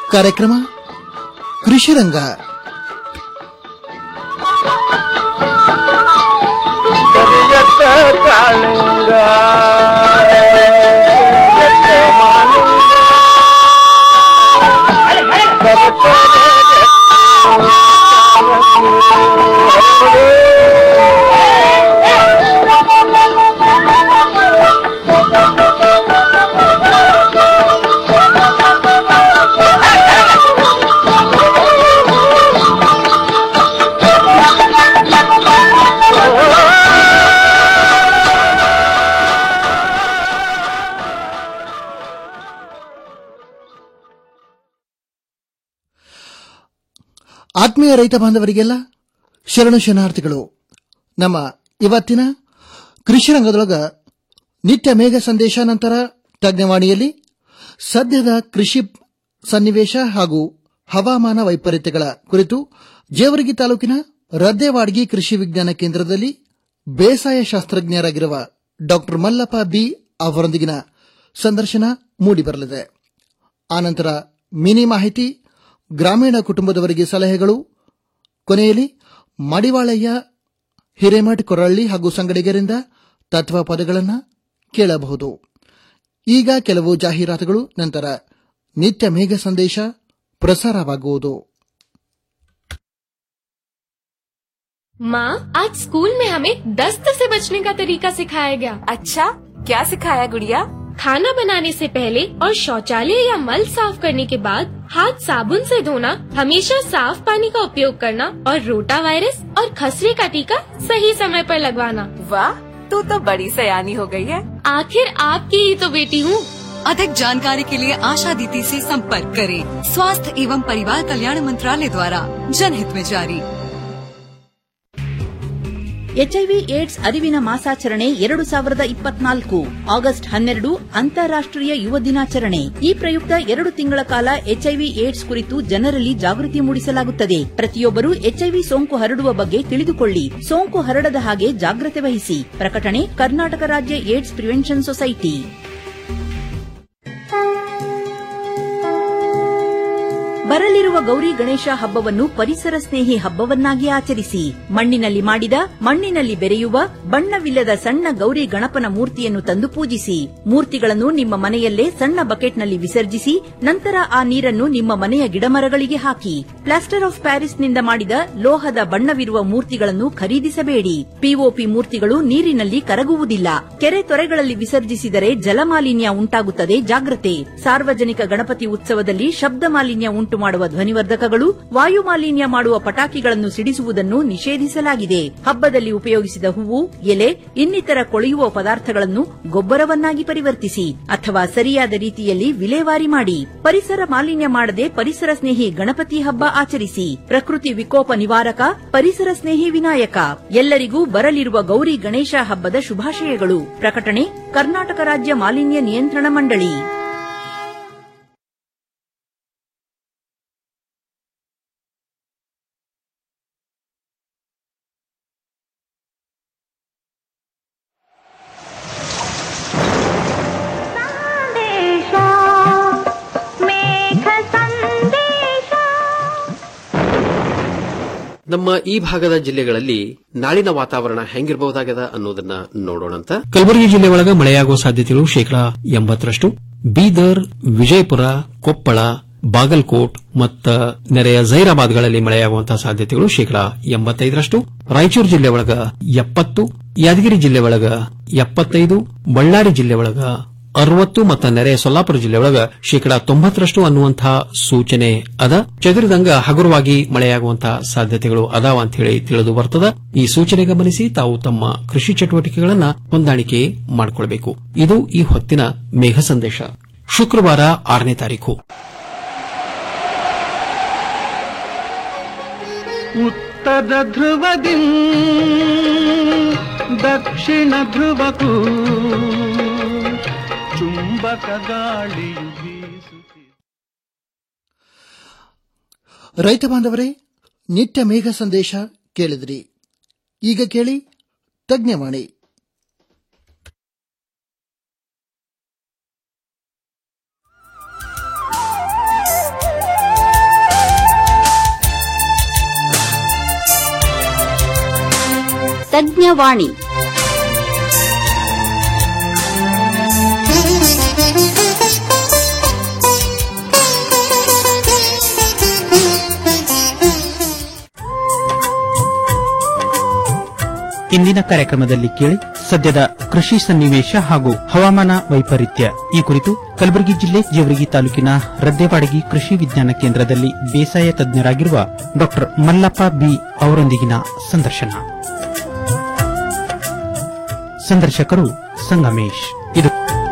ಕಾರ್ಯಕ್ರಮ ಕೃಷಿರಂಗ ಕರಿಯತ್ತ ಕಾಳಿಂಗ ಕರಿಯತ್ತ ಮಾಲಿಂಗ ಆತ್ಮೀಯ ರೈತ ಬಾಂಧವರಿಗೆಲ್ಲ ಶರಣು ಶರಣಾರ್ಥಿಗಳು ನಮ್ಮ ಇವತ್ತಿನ ಕೃಷಿ ರಂಗದೊಳಗ ನಿತ್ಯ ಮೇಘ ಸಂದೇಶ ನಂತರ ತಜ್ಞವಾಣಿಯಲ್ಲಿ ಸದ್ಯದ ಕೃಷಿ ಸನ್ನಿವೇಶ ಹಾಗೂ ಹವಾಮಾನ ವೈಪರೀತ್ಯಗಳ ಕುರಿತು ಜೇವರಗಿ ತಾಲೂಕಿನ ರದ್ದೇವಾಡ್ಗಿ ಕೃಷಿ ವಿಜ್ಞಾನ ಕೇಂದ್ರದಲ್ಲಿ ಬೇಸಾಯ ಶಾಸ್ತ್ರಜ್ಞರಾಗಿರುವ ಡಾ ಮಲ್ಲಪ್ಪ ಬಿ ಅವರೊಂದಿಗಿನ ಸಂದರ್ಶನ ಮೂಡಿಬರಲಿದೆ ಆನಂತರ ಮಿನಿ ಮಾಹಿತಿ ಗ್ರಾಮೀಣ ಕುಟುಂಬದವರಿಗೆ ಸಲಹೆಗಳು ಕೊನೆಯಲ್ಲಿ ಮಡಿವಾಳಯ್ಯ ಹಿರೇಮಠ್ ಕೊರಳ್ಳಿ ಹಾಗೂ ಸಂಗಡಿಗರಿಂದ ತತ್ವ ಪದಗಳನ್ನು ಕೇಳಬಹುದು ಈಗ ಕೆಲವು ಜಾಹೀರಾತುಗಳು ನಂತರ ನಿತ್ಯ ಮೇಘ ಸಂದೇಶ ಪ್ರಸಾರವಾಗುವುದು माँ आज स्कूल में हमें दस्त से बचने का तरीका सिखाया गया अच्छा क्या सिखाया गुड़िया खाना बनाने से पहले और शौचालय या मल साफ करने के बाद हाथ साबुन से धोना हमेशा साफ पानी का उपयोग करना और रोटा वायरस और खसरे का टीका सही समय पर लगवाना वाह तू तो बड़ी सयानी हो गई है आखिर आपकी ही तो बेटी हूँ अधिक जानकारी के लिए आशा दीदी से संपर्क करें स्वास्थ्य एवं परिवार कल्याण मंत्रालय द्वारा जनहित में जारी ಎಚ್ಐವಿ ಏಡ್ಸ್ ಅರಿವಿನ ಮಾಸಾಚರಣೆ ಎರಡು ಸಾವಿರದ ಇಪ್ಪತ್ನಾಲ್ಕು ಆಗಸ್ಟ್ ಹನ್ನೆರಡು ಅಂತಾರಾಷ್ಟೀಯ ಯುವ ದಿನಾಚರಣೆ ಈ ಪ್ರಯುಕ್ತ ಎರಡು ತಿಂಗಳ ಕಾಲ ಎಚ್ಐವಿ ಏಡ್ಸ್ ಕುರಿತು ಜನರಲ್ಲಿ ಜಾಗೃತಿ ಮೂಡಿಸಲಾಗುತ್ತದೆ ಪ್ರತಿಯೊಬ್ಬರು ಎಚ್ಐವಿ ಸೋಂಕು ಹರಡುವ ಬಗ್ಗೆ ತಿಳಿದುಕೊಳ್ಳಿ ಸೋಂಕು ಹರಡದ ಹಾಗೆ ಜಾಗ್ರತೆ ವಹಿಸಿ ಪ್ರಕಟಣೆ ಕರ್ನಾಟಕ ರಾಜ್ಯ ಏಡ್ಸ್ ಪ್ರಿವೆನ್ಷನ್ ಸೊಸೈಟಿ ಬರಲಿರುವ ಗೌರಿ ಗಣೇಶ ಹಬ್ಬವನ್ನು ಪರಿಸರ ಸ್ನೇಹಿ ಹಬ್ಬವನ್ನಾಗಿ ಆಚರಿಸಿ ಮಣ್ಣಿನಲ್ಲಿ ಮಾಡಿದ ಮಣ್ಣಿನಲ್ಲಿ ಬೆರೆಯುವ ಬಣ್ಣವಿಲ್ಲದ ಸಣ್ಣ ಗೌರಿ ಗಣಪನ ಮೂರ್ತಿಯನ್ನು ತಂದು ಪೂಜಿಸಿ ಮೂರ್ತಿಗಳನ್ನು ನಿಮ್ಮ ಮನೆಯಲ್ಲೇ ಸಣ್ಣ ಬಕೆಟ್ನಲ್ಲಿ ವಿಸರ್ಜಿಸಿ ನಂತರ ಆ ನೀರನ್ನು ನಿಮ್ಮ ಮನೆಯ ಗಿಡಮರಗಳಿಗೆ ಹಾಕಿ ಪ್ಲಾಸ್ಟರ್ ಆಫ್ ಪ್ಯಾರಿಸ್ನಿಂದ ಮಾಡಿದ ಲೋಹದ ಬಣ್ಣವಿರುವ ಮೂರ್ತಿಗಳನ್ನು ಖರೀದಿಸಬೇಡಿ ಪಿಒಪಿ ಮೂರ್ತಿಗಳು ನೀರಿನಲ್ಲಿ ಕರಗುವುದಿಲ್ಲ ಕೆರೆ ತೊರೆಗಳಲ್ಲಿ ವಿಸರ್ಜಿಸಿದರೆ ಜಲಮಾಲಿನ್ಯ ಉಂಟಾಗುತ್ತದೆ ಜಾಗ್ರತೆ ಸಾರ್ವಜನಿಕ ಗಣಪತಿ ಉತ್ಸವದಲ್ಲಿ ಶಬ್ದ ಮಾಲಿನ್ಯ ಉಂಟು ಮಾಡುವ ಧ್ವನಿವರ್ಧಕಗಳು ವಾಯು ಮಾಲಿನ್ಯ ಮಾಡುವ ಪಟಾಕಿಗಳನ್ನು ಸಿಡಿಸುವುದನ್ನು ನಿಷೇಧಿಸಲಾಗಿದೆ ಹಬ್ಬದಲ್ಲಿ ಉಪಯೋಗಿಸಿದ ಹೂವು ಎಲೆ ಇನ್ನಿತರ ಕೊಳೆಯುವ ಪದಾರ್ಥಗಳನ್ನು ಗೊಬ್ಬರವನ್ನಾಗಿ ಪರಿವರ್ತಿಸಿ ಅಥವಾ ಸರಿಯಾದ ರೀತಿಯಲ್ಲಿ ವಿಲೇವಾರಿ ಮಾಡಿ ಪರಿಸರ ಮಾಲಿನ್ಯ ಮಾಡದೆ ಪರಿಸರ ಸ್ನೇಹಿ ಗಣಪತಿ ಹಬ್ಬ ಆಚರಿಸಿ ಪ್ರಕೃತಿ ವಿಕೋಪ ನಿವಾರಕ ಪರಿಸರ ಸ್ನೇಹಿ ವಿನಾಯಕ ಎಲ್ಲರಿಗೂ ಬರಲಿರುವ ಗೌರಿ ಗಣೇಶ ಹಬ್ಬದ ಶುಭಾಶಯಗಳು ಪ್ರಕಟಣೆ ಕರ್ನಾಟಕ ರಾಜ್ಯ ಮಾಲಿನ್ಯ ನಿಯಂತ್ರಣ ಮಂಡಳಿ ನಮ್ಮ ಈ ಭಾಗದ ಜಿಲ್ಲೆಗಳಲ್ಲಿ ನಾಳಿನ ವಾತಾವರಣ ಹೆಂಗಿರಬಹುದಾಗದ ಅನ್ನೋದನ್ನ ನೋಡೋಣಂತ ಕಲಬುರಗಿ ಜಿಲ್ಲೆ ಒಳಗ ಮಳೆಯಾಗುವ ಸಾಧ್ಯತೆಗಳು ಶೇಕಡಾ ಎಂಬತ್ತರಷ್ಟು ಬೀದರ್ ವಿಜಯಪುರ ಕೊಪ್ಪಳ ಬಾಗಲಕೋಟ್ ಮತ್ತು ನೆರೆಯ ಜೈರಾಬಾದ್ಗಳಲ್ಲಿ ಮಳೆಯಾಗುವಂತಹ ಸಾಧ್ಯತೆಗಳು ಶೇಕಡಾ ಎಂಬತ್ತೈದರಷ್ಟು ರಾಯಚೂರು ಜಿಲ್ಲೆ ಒಳಗ ಎಪ್ಪತ್ತು ಯಾದಗಿರಿ ಜಿಲ್ಲೆ ಒಳಗ ಎಪ್ಪತ್ತೈದು ಬಳ್ಳಾರಿ ಜಿಲ್ಲೆ ಒಳಗ ಅರವತ್ತು ಮತ್ತು ನೆರೆಯ ಸೊಲ್ಲಾಪುರ ಜಿಲ್ಲೆ ಒಳಗ ಶೇಕಡಾ ತೊಂಬತ್ತರಷ್ಟು ಅನ್ನುವಂತಹ ಸೂಚನೆ ಅದ ಚದುರಿದಂಗ ಹಗುರವಾಗಿ ಮಳೆಯಾಗುವಂತಹ ಸಾಧ್ಯತೆಗಳು ಅದಾವ ಅಂತ ಹೇಳಿ ತಿಳಿದು ಬರ್ತದ ಈ ಸೂಚನೆ ಗಮನಿಸಿ ತಾವು ತಮ್ಮ ಕೃಷಿ ಚಟುವಟಿಕೆಗಳನ್ನ ಹೊಂದಾಣಿಕೆ ಮಾಡಿಕೊಳ್ಳಬೇಕು ಇದು ಈ ಹೊತ್ತಿನ ಮೇಘ ಸಂದೇಶ ಶುಕ್ರವಾರ ಆರನೇ ತಾರೀಕು ಉತ್ತರ ಧ್ರುವದಿ ದಕ್ಷಿಣ ಧ್ರುವಕ್ಕೂ ಚುಂಬಕ ಗಾಳಿಯು ಬೀಸುತ್ತಿದೆ ರೈತ ಬಾಂಧವರೇ ನಿತ್ಯ ಮೇಘ ಸಂದೇಶ ಕೇಳಿದ್ರಿ ಈಗ ಕೇಳಿ ತಜ್ಞವಾಣಿ ತಜ್ಞವಾಣಿ ಇಂದಿನ ಕಾರ್ಯಕ್ರಮದಲ್ಲಿ ಕೇಳಿ ಸದ್ಯದ ಕೃಷಿ ಸನ್ನಿವೇಶ ಹಾಗೂ ಹವಾಮಾನ ವೈಪರೀತ್ಯ ಈ ಕುರಿತು ಕಲಬುರಗಿ ಜಿಲ್ಲೆ ಜೇವರಗಿ ತಾಲೂಕಿನ ರದ್ದೆವಾಡಗಿ ಕೃಷಿ ವಿಜ್ಞಾನ ಕೇಂದ್ರದಲ್ಲಿ ಬೇಸಾಯ ತಜ್ಞರಾಗಿರುವ ಡಾ ಮಲ್ಲಪ್ಪ ಬಿ ಅವರೊಂದಿಗಿನ ಸಂದರ್ಶನ ಸಂದರ್ಶಕರು ಸಂಗಮೇಶ್ ಇದು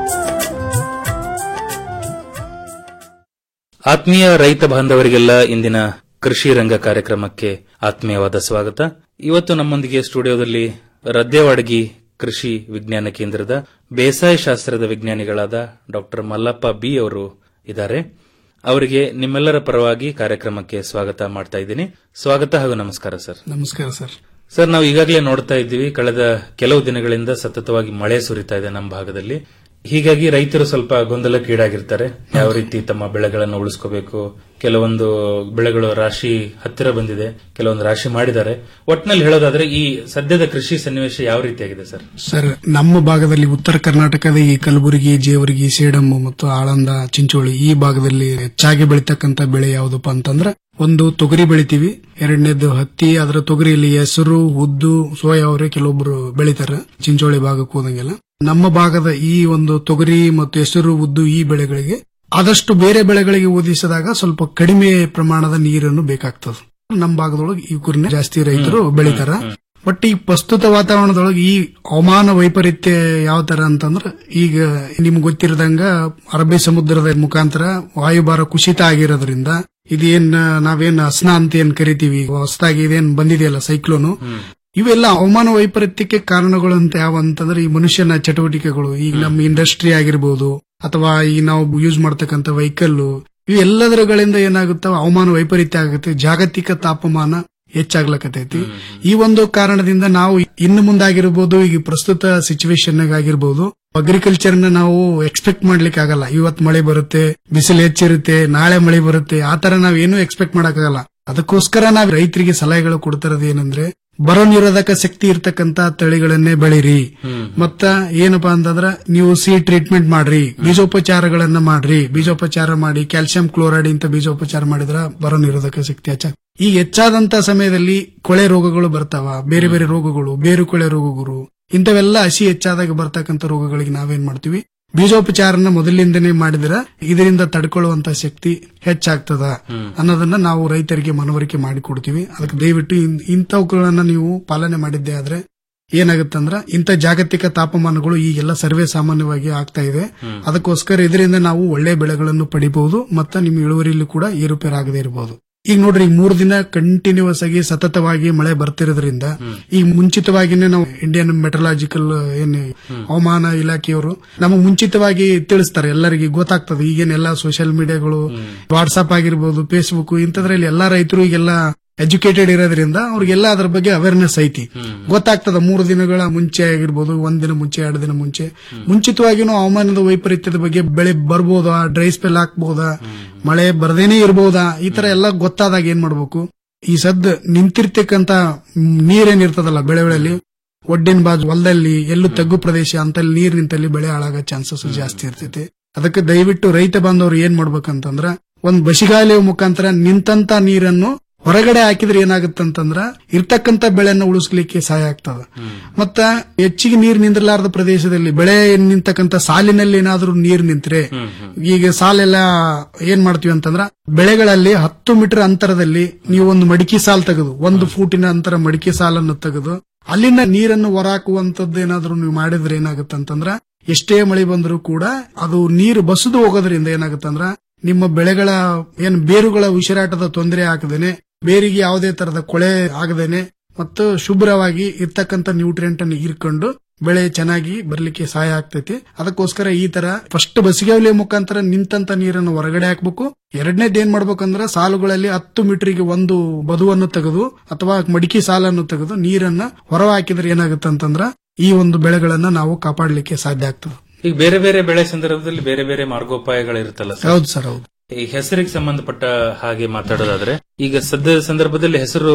ಆತ್ಮೀಯ ರೈತ ಬಾಂಧವರಿಗೆಲ್ಲ ಇಂದಿನ ಕೃಷಿ ರಂಗ ಕಾರ್ಯಕ್ರಮಕ್ಕೆ ಆತ್ಮೀಯವಾದ ಸ್ವಾಗತ ಇವತ್ತು ನಮ್ಮೊಂದಿಗೆ ಸ್ಟುಡಿಯೋದಲ್ಲಿ ರದ್ದೆವಾಡಗಿ ಕೃಷಿ ವಿಜ್ಞಾನ ಕೇಂದ್ರದ ಬೇಸಾಯ ಶಾಸ್ತ್ರದ ವಿಜ್ಞಾನಿಗಳಾದ ಡಾಕ್ಟರ್ ಮಲ್ಲಪ್ಪ ಬಿ ಅವರು ಇದ್ದಾರೆ ಅವರಿಗೆ ನಿಮ್ಮೆಲ್ಲರ ಪರವಾಗಿ ಕಾರ್ಯಕ್ರಮಕ್ಕೆ ಸ್ವಾಗತ ಮಾಡ್ತಾ ಇದ್ದೀನಿ ಸ್ವಾಗತ ಹಾಗೂ ನಮಸ್ಕಾರ ಸರ್ ನಮಸ್ಕಾರ ಸರ್ ಸರ್ ನಾವು ಈಗಾಗಲೇ ನೋಡ್ತಾ ಇದ್ದೀವಿ ಕಳೆದ ಕೆಲವು ದಿನಗಳಿಂದ ಸತತವಾಗಿ ಮಳೆ ಸುರಿತಾ ಇದೆ ನಮ್ಮ ಭಾಗದಲ್ಲಿ ಹೀಗಾಗಿ ರೈತರು ಸ್ವಲ್ಪ ಗೊಂದಲಕ್ಕೀಡಾಗಿರ್ತಾರೆ ಯಾವ ರೀತಿ ತಮ್ಮ ಬೆಳೆಗಳನ್ನು ಉಳಿಸ್ಕೋಬೇಕು ಕೆಲವೊಂದು ಬೆಳೆಗಳು ರಾಶಿ ಹತ್ತಿರ ಬಂದಿದೆ ಕೆಲವೊಂದು ರಾಶಿ ಮಾಡಿದ್ದಾರೆ ಒಟ್ಟಿನಲ್ಲಿ ಹೇಳೋದಾದ್ರೆ ಈ ಸದ್ಯದ ಕೃಷಿ ಸನ್ನಿವೇಶ ಯಾವ ರೀತಿಯಾಗಿದೆ ಸರ್ ಸರ್ ನಮ್ಮ ಭಾಗದಲ್ಲಿ ಉತ್ತರ ಕರ್ನಾಟಕದ ಈ ಕಲಬುರಗಿ ಜೇವರ್ಗಿ ಸೇಡಮ್ಮು ಮತ್ತು ಆಳಂದ ಚಿಂಚೋಳಿ ಈ ಭಾಗದಲ್ಲಿ ಹೆಚ್ಚಾಗಿ ಬೆಳೀತಕ್ಕಂತ ಬೆಳೆ ಯಾವುದಪ್ಪ ಅಂತಂದ್ರೆ ಒಂದು ತೊಗರಿ ಬೆಳಿತೀವಿ ಎರಡನೇದು ಹತ್ತಿ ಅದರ ತೊಗರಿಯಲ್ಲಿ ಹೆಸರು ಉದ್ದು ಸೋಯಾ ಅವರೇ ಕೆಲವೊಬ್ರು ಬೆಳಿತಾರೆ ಚಿಂಚೋಳಿ ಭಾಗಕ್ಕೆ ಹೋದಂಗೆಲ್ಲ ನಮ್ಮ ಭಾಗದ ಈ ಒಂದು ತೊಗರಿ ಮತ್ತು ಹೆಸರು ಉದ್ದು ಈ ಬೆಳೆಗಳಿಗೆ ಆದಷ್ಟು ಬೇರೆ ಬೆಳೆಗಳಿಗೆ ಹೋಲಿಸಿದಾಗ ಸ್ವಲ್ಪ ಕಡಿಮೆ ಪ್ರಮಾಣದ ನೀರನ್ನು ಬೇಕಾಗ್ತದೆ ನಮ್ಮ ಭಾಗದೊಳಗೆ ಈ ಕುರಿನ ಜಾಸ್ತಿ ರೈತರು ಬೆಳಿತಾರ ಬಟ್ ಈ ಪ್ರಸ್ತುತ ವಾತಾವರಣದೊಳಗೆ ಈ ಹವಾಮಾನ ವೈಪರೀತ್ಯ ಯಾವ ತರ ಅಂತಂದ್ರ ಈಗ ನಿಮ್ಗೆ ಗೊತ್ತಿರದಂಗ ಅರಬ್ಬಿ ಸಮುದ್ರದ ಮುಖಾಂತರ ವಾಯುಭಾರ ಕುಸಿತ ಆಗಿರೋದ್ರಿಂದ ಇದೇನ್ ನಾವೇನ್ ಅಸ್ನ ಅಂತ ಏನ್ ಕರಿತೀವಿ ಹೊಸದಾಗಿ ಇದೇನ್ ಬಂದಿದೆಯಲ್ಲ ಸೈಕ್ಲೋನು ಇವೆಲ್ಲ ಹವಾಮಾನ ವೈಪರೀತ್ಯಕ್ಕೆ ಕಾರಣಗಳು ಅಂತ ಯಾವ ಅಂತಂದ್ರೆ ಈ ಮನುಷ್ಯನ ಚಟುವಟಿಕೆಗಳು ಈಗ ನಮ್ಮ ಇಂಡಸ್ಟ್ರಿ ಆಗಿರ್ಬೋದು ಅಥವಾ ಈ ನಾವು ಯೂಸ್ ಮಾಡ್ತಕ್ಕಂಥ ವೆಹಿಕಲ್ ಇವೆಲ್ಲದರಗಳಿಂದ ಏನಾಗುತ್ತವ ಹವಾಮಾನ ವೈಪರೀತ್ಯ ಆಗುತ್ತೆ ಜಾಗತಿಕ ತಾಪಮಾನ ಹೆಚ್ಚಾಗ್ಲಕತೈತಿ ಈ ಒಂದು ಕಾರಣದಿಂದ ನಾವು ಇನ್ನು ಮುಂದಾಗಿರ್ಬೋದು ಈಗ ಪ್ರಸ್ತುತ ಸಿಚುವೇಶನ್ ಆಗಿರ್ಬೋದು ಅಗ್ರಿಕಲ್ಚರ್ ನ ನಾವು ಎಕ್ಸ್ಪೆಕ್ಟ್ ಮಾಡ್ಲಿಕ್ಕೆ ಆಗಲ್ಲ ಇವತ್ ಮಳೆ ಬರುತ್ತೆ ಬಿಸಿಲು ಹೆಚ್ಚಿರುತ್ತೆ ನಾಳೆ ಮಳೆ ಬರುತ್ತೆ ಆ ತರ ನಾವೇನು ಎಕ್ಸ್ಪೆಕ್ಟ್ ಮಾಡಕ್ಕಾಗಲ್ಲ ಅದಕ್ಕೋಸ್ಕರ ನಾವು ರೈತರಿಗೆ ಸಲಹೆಗಳು ಕೊಡ್ತಿರೋದು ಏನಂದ್ರೆ ಬರ ನಿರೋಧಕ ಶಕ್ತಿ ಇರ್ತಕ್ಕಂತ ತಳಿಗಳನ್ನೇ ಬೆಳಿರಿ ಮತ್ತ ಏನಪ್ಪಾ ಅಂತಂದ್ರ ನೀವು ಸಿ ಟ್ರೀಟ್ಮೆಂಟ್ ಮಾಡ್ರಿ ಬೀಜೋಪಚಾರಗಳನ್ನ ಮಾಡ್ರಿ ಬೀಜೋಪಚಾರ ಮಾಡಿ ಕ್ಯಾಲ್ಸಿಯಂ ಕ್ಲೋರೈಡ್ ಇಂತ ಬೀಜೋಪಚಾರ ಮಾಡಿದ್ರ ಬರ ನಿರೋಧಕ ಶಕ್ತಿ ಹೆಚ್ಚ ಈ ಹೆಚ್ಚಾದಂತ ಸಮಯದಲ್ಲಿ ಕೊಳೆ ರೋಗಗಳು ಬರ್ತಾವ ಬೇರೆ ಬೇರೆ ರೋಗಗಳು ಬೇರು ಕೊಳೆ ರೋಗಗಳು ಇಂಥವೆಲ್ಲ ಹಸಿ ಹೆಚ್ಚಾದಾಗ ಬರ್ತಕ್ಕಂಥ ರೋಗಗಳಿಗೆ ನಾವೇನ್ ಮಾಡ್ತೀವಿ ಬೀಜೋಪಚಾರನ ಮೊದಲಿಂದನೇ ಮಾಡಿದ್ರೆ ಇದರಿಂದ ತಡ್ಕೊಳ್ಳುವಂತ ಶಕ್ತಿ ಹೆಚ್ಚಾಗ್ತದ ಅನ್ನೋದನ್ನ ನಾವು ರೈತರಿಗೆ ಮನವರಿಕೆ ಮಾಡಿಕೊಡ್ತೀವಿ ಅದಕ್ಕೆ ದಯವಿಟ್ಟು ಇನ್- ಇಂಥವುಗಳನ್ನ ನೀವು ಪಾಲನೆ ಮಾಡಿದ್ದೆ ಆದ್ರೆ ಏನಾಗುತ್ತಂದ್ರ ಇಂಥ ಜಾಗತಿಕ ತಾಪಮಾನಗಳು ಈಗೆಲ್ಲ ಸರ್ವೇ ಸಾಮಾನ್ಯವಾಗಿ ಆಗ್ತಾ ಇದೆ ಅದಕ್ಕೋಸ್ಕರ ಇದರಿಂದ ನಾವು ಒಳ್ಳೆ ಬೆಳೆಗಳನ್ನು ಪಡಿಬಹುದು ಮತ್ತು ನಿಮ್ಮ ಇಳುವರಿಯಲ್ಲಿ ಕೂಡ ಏರುಪೇರಾಗದೇ ಇರಬಹುದು ಈಗ ನೋಡ್ರಿ ಈಗ ಮೂರು ದಿನ ಕಂಟಿನ್ಯೂಸ್ ಆಗಿ ಸತತವಾಗಿ ಮಳೆ ಬರ್ತಿರೋದ್ರಿಂದ ಈಗ ಮುಂಚಿತವಾಗಿನೇ ನಾವು ಇಂಡಿಯನ್ ಮೆಟ್ರಲಾಜಿಕಲ್ ಏನ್ ಹವಾಮಾನ ಇಲಾಖೆಯವರು ನಮಗೆ ಮುಂಚಿತವಾಗಿ ತಿಳಿಸ್ತಾರೆ ಎಲ್ಲರಿಗೆ ಗೊತ್ತಾಗ್ತದೆ ಈಗೇನೆಲ್ಲ ಸೋಷಿಯಲ್ ಮೀಡಿಯಾಗಳು ವಾಟ್ಸ್ಆಪ್ ಆಗಿರ್ಬೋದು ಫೇಸ್ಬುಕ್ ಇಂಥದ್ರಲ್ಲಿ ಎಲ್ಲಾ ರೈತರು ಈಗೆಲ್ಲ ಎಜುಕೇಟೆಡ್ ಇರೋದ್ರಿಂದ ಅವ್ರಿಗೆಲ್ಲ ಅದ್ರ ಬಗ್ಗೆ ಅವೇರ್ನೆಸ್ ಐತಿ ಗೊತ್ತಾಗ್ತದ ಮೂರು ದಿನಗಳ ಮುಂಚೆ ಆಗಿರ್ಬೋದು ಒಂದ್ ದಿನ ಮುಂಚೆ ಎರಡು ದಿನ ಮುಂಚೆ ಮುಂಚಿತವಾಗಿನೂ ಹವಾಮಾನದ ವೈಪರೀತ್ಯದ ಬಗ್ಗೆ ಬೆಳೆ ಬರ್ಬೋದಾ ಡ್ರೈ ಸ್ಪೆಲ್ ಹಾಕ್ಬೋದಾ ಮಳೆ ಬರ್ದೇನೆ ಇರ್ಬೋದಾ ಈ ತರ ಎಲ್ಲ ಗೊತ್ತಾದಾಗ ಏನ್ ಮಾಡ್ಬೇಕು ಈ ಸದ್ ನಿಂತಿರ್ತಕ್ಕಂತ ನೀರೇನಿರ್ತದಲ್ಲ ಬೆಳೆಗಳಲ್ಲಿ ಒಡ್ಡಿನ ಬಾಜು ಹೊಲದಲ್ಲಿ ಎಲ್ಲೂ ತಗ್ಗು ಪ್ರದೇಶ ಅಂತಲ್ಲಿ ನೀರ್ ನಿಂತಲ್ಲಿ ಬೆಳೆ ಹಾಳಾಗೋ ಚಾನ್ಸಸ್ ಜಾಸ್ತಿ ಇರ್ತೈತಿ ಅದಕ್ಕೆ ದಯವಿಟ್ಟು ರೈತ ಬಾಂಧವರು ಏನ್ ಮಾಡ್ಬೇಕಂತಂದ್ರ ಒಂದ್ ಬಸಿಗಾಲಿಯ ಮುಖಾಂತರ ನಿಂತಂತ ನೀರನ್ನು ಹೊರಗಡೆ ಹಾಕಿದ್ರೆ ಏನಾಗುತ್ತಂತಂದ್ರ ಇರ್ತಕ್ಕಂತ ಬೆಳೆಯನ್ನು ಉಳಿಸ್ಲಿಕ್ಕೆ ಸಹಾಯ ಆಗ್ತದ ಮತ್ತ ಹೆಚ್ಚಿಗೆ ನೀರ್ ನಿಂದಿರಲಾರದ ಪ್ರದೇಶದಲ್ಲಿ ಬೆಳೆ ನಿಂತಕ್ಕಂತ ಸಾಲಿನಲ್ಲಿ ಏನಾದ್ರೂ ನೀರ್ ನಿಂತ್ರೆ ಈಗ ಸಾಲೆಲ್ಲ ಏನ್ ಮಾಡ್ತೀವಿ ಅಂತಂದ್ರ ಬೆಳೆಗಳಲ್ಲಿ ಹತ್ತು ಮೀಟರ್ ಅಂತರದಲ್ಲಿ ನೀವು ಒಂದು ಮಡಿಕೆ ಸಾಲ್ ತೆಗೆದು ಒಂದು ಫೂಟಿನ ಅಂತರ ಮಡಿಕೆ ಸಾಲನ್ನು ತೆಗೆದು ಅಲ್ಲಿನ ನೀರನ್ನು ಹೊರಾಕುವಂತದ್ದು ಏನಾದ್ರೂ ನೀವು ಮಾಡಿದ್ರೆ ಏನಾಗುತ್ತಂತಂದ್ರ ಎಷ್ಟೇ ಮಳೆ ಬಂದರೂ ಕೂಡ ಅದು ನೀರು ಬಸದು ಹೋಗೋದ್ರಿಂದ ಏನಾಗುತ್ತಂದ್ರ ನಿಮ್ಮ ಬೆಳೆಗಳ ಏನ್ ಬೇರುಗಳ ಉಸಿರಾಟದ ತೊಂದರೆ ಆಗದೇನೆ ಬೇರಿಗೆ ಯಾವುದೇ ತರದ ಕೊಳೆ ಆಗದೇನೆ ಮತ್ತು ಶುಭ್ರವಾಗಿ ಇರ್ತಕ್ಕಂಥ ನ್ಯೂಟ್ರಿಯೆಂಟ್ ಅನ್ನು ಹೀರ್ಕೊಂಡು ಬೆಳೆ ಚೆನ್ನಾಗಿ ಬರ್ಲಿಕ್ಕೆ ಸಹಾಯ ಆಗ್ತೈತಿ ಅದಕ್ಕೋಸ್ಕರ ಈ ತರ ಫಸ್ಟ್ ಬಸಿಗೆ ಮುಖಾಂತರ ನಿಂತಂತ ನೀರನ್ನು ಹೊರಗಡೆ ಹಾಕ್ಬೇಕು ಎರಡನೇದ್ ಏನ್ ಮಾಡ್ಬೇಕಂದ್ರೆ ಸಾಲುಗಳಲ್ಲಿ ಹತ್ತು ಮೀಟರ್ಗೆ ಒಂದು ಬದುವನ್ನು ತೆಗೆದು ಅಥವಾ ಮಡಿಕೆ ಸಾಲನ್ನು ತೆಗೆದು ನೀರನ್ನ ಹೊರ ಹಾಕಿದ್ರೆ ಏನಾಗುತ್ತೆ ಅಂತಂದ್ರ ಈ ಒಂದು ಬೆಳೆಗಳನ್ನ ನಾವು ಕಾಪಾಡಲಿಕ್ಕೆ ಸಾಧ್ಯ ಆಗ್ತದೆ ಈಗ ಬೇರೆ ಬೇರೆ ಬೆಳೆ ಸಂದರ್ಭದಲ್ಲಿ ಬೇರೆ ಬೇರೆ ಮಾರ್ಗೋಪಾಯಗಳಿರುತ್ತಲ್ಲ ಸರ್ ಹೌದು ಸರ್ ಹೌದು ಈ ಹೆಸರಿಗೆ ಸಂಬಂಧಪಟ್ಟ ಹಾಗೆ ಮಾತಾಡೋದಾದ್ರೆ ಈಗ ಸದ್ಯದ ಸಂದರ್ಭದಲ್ಲಿ ಹೆಸರು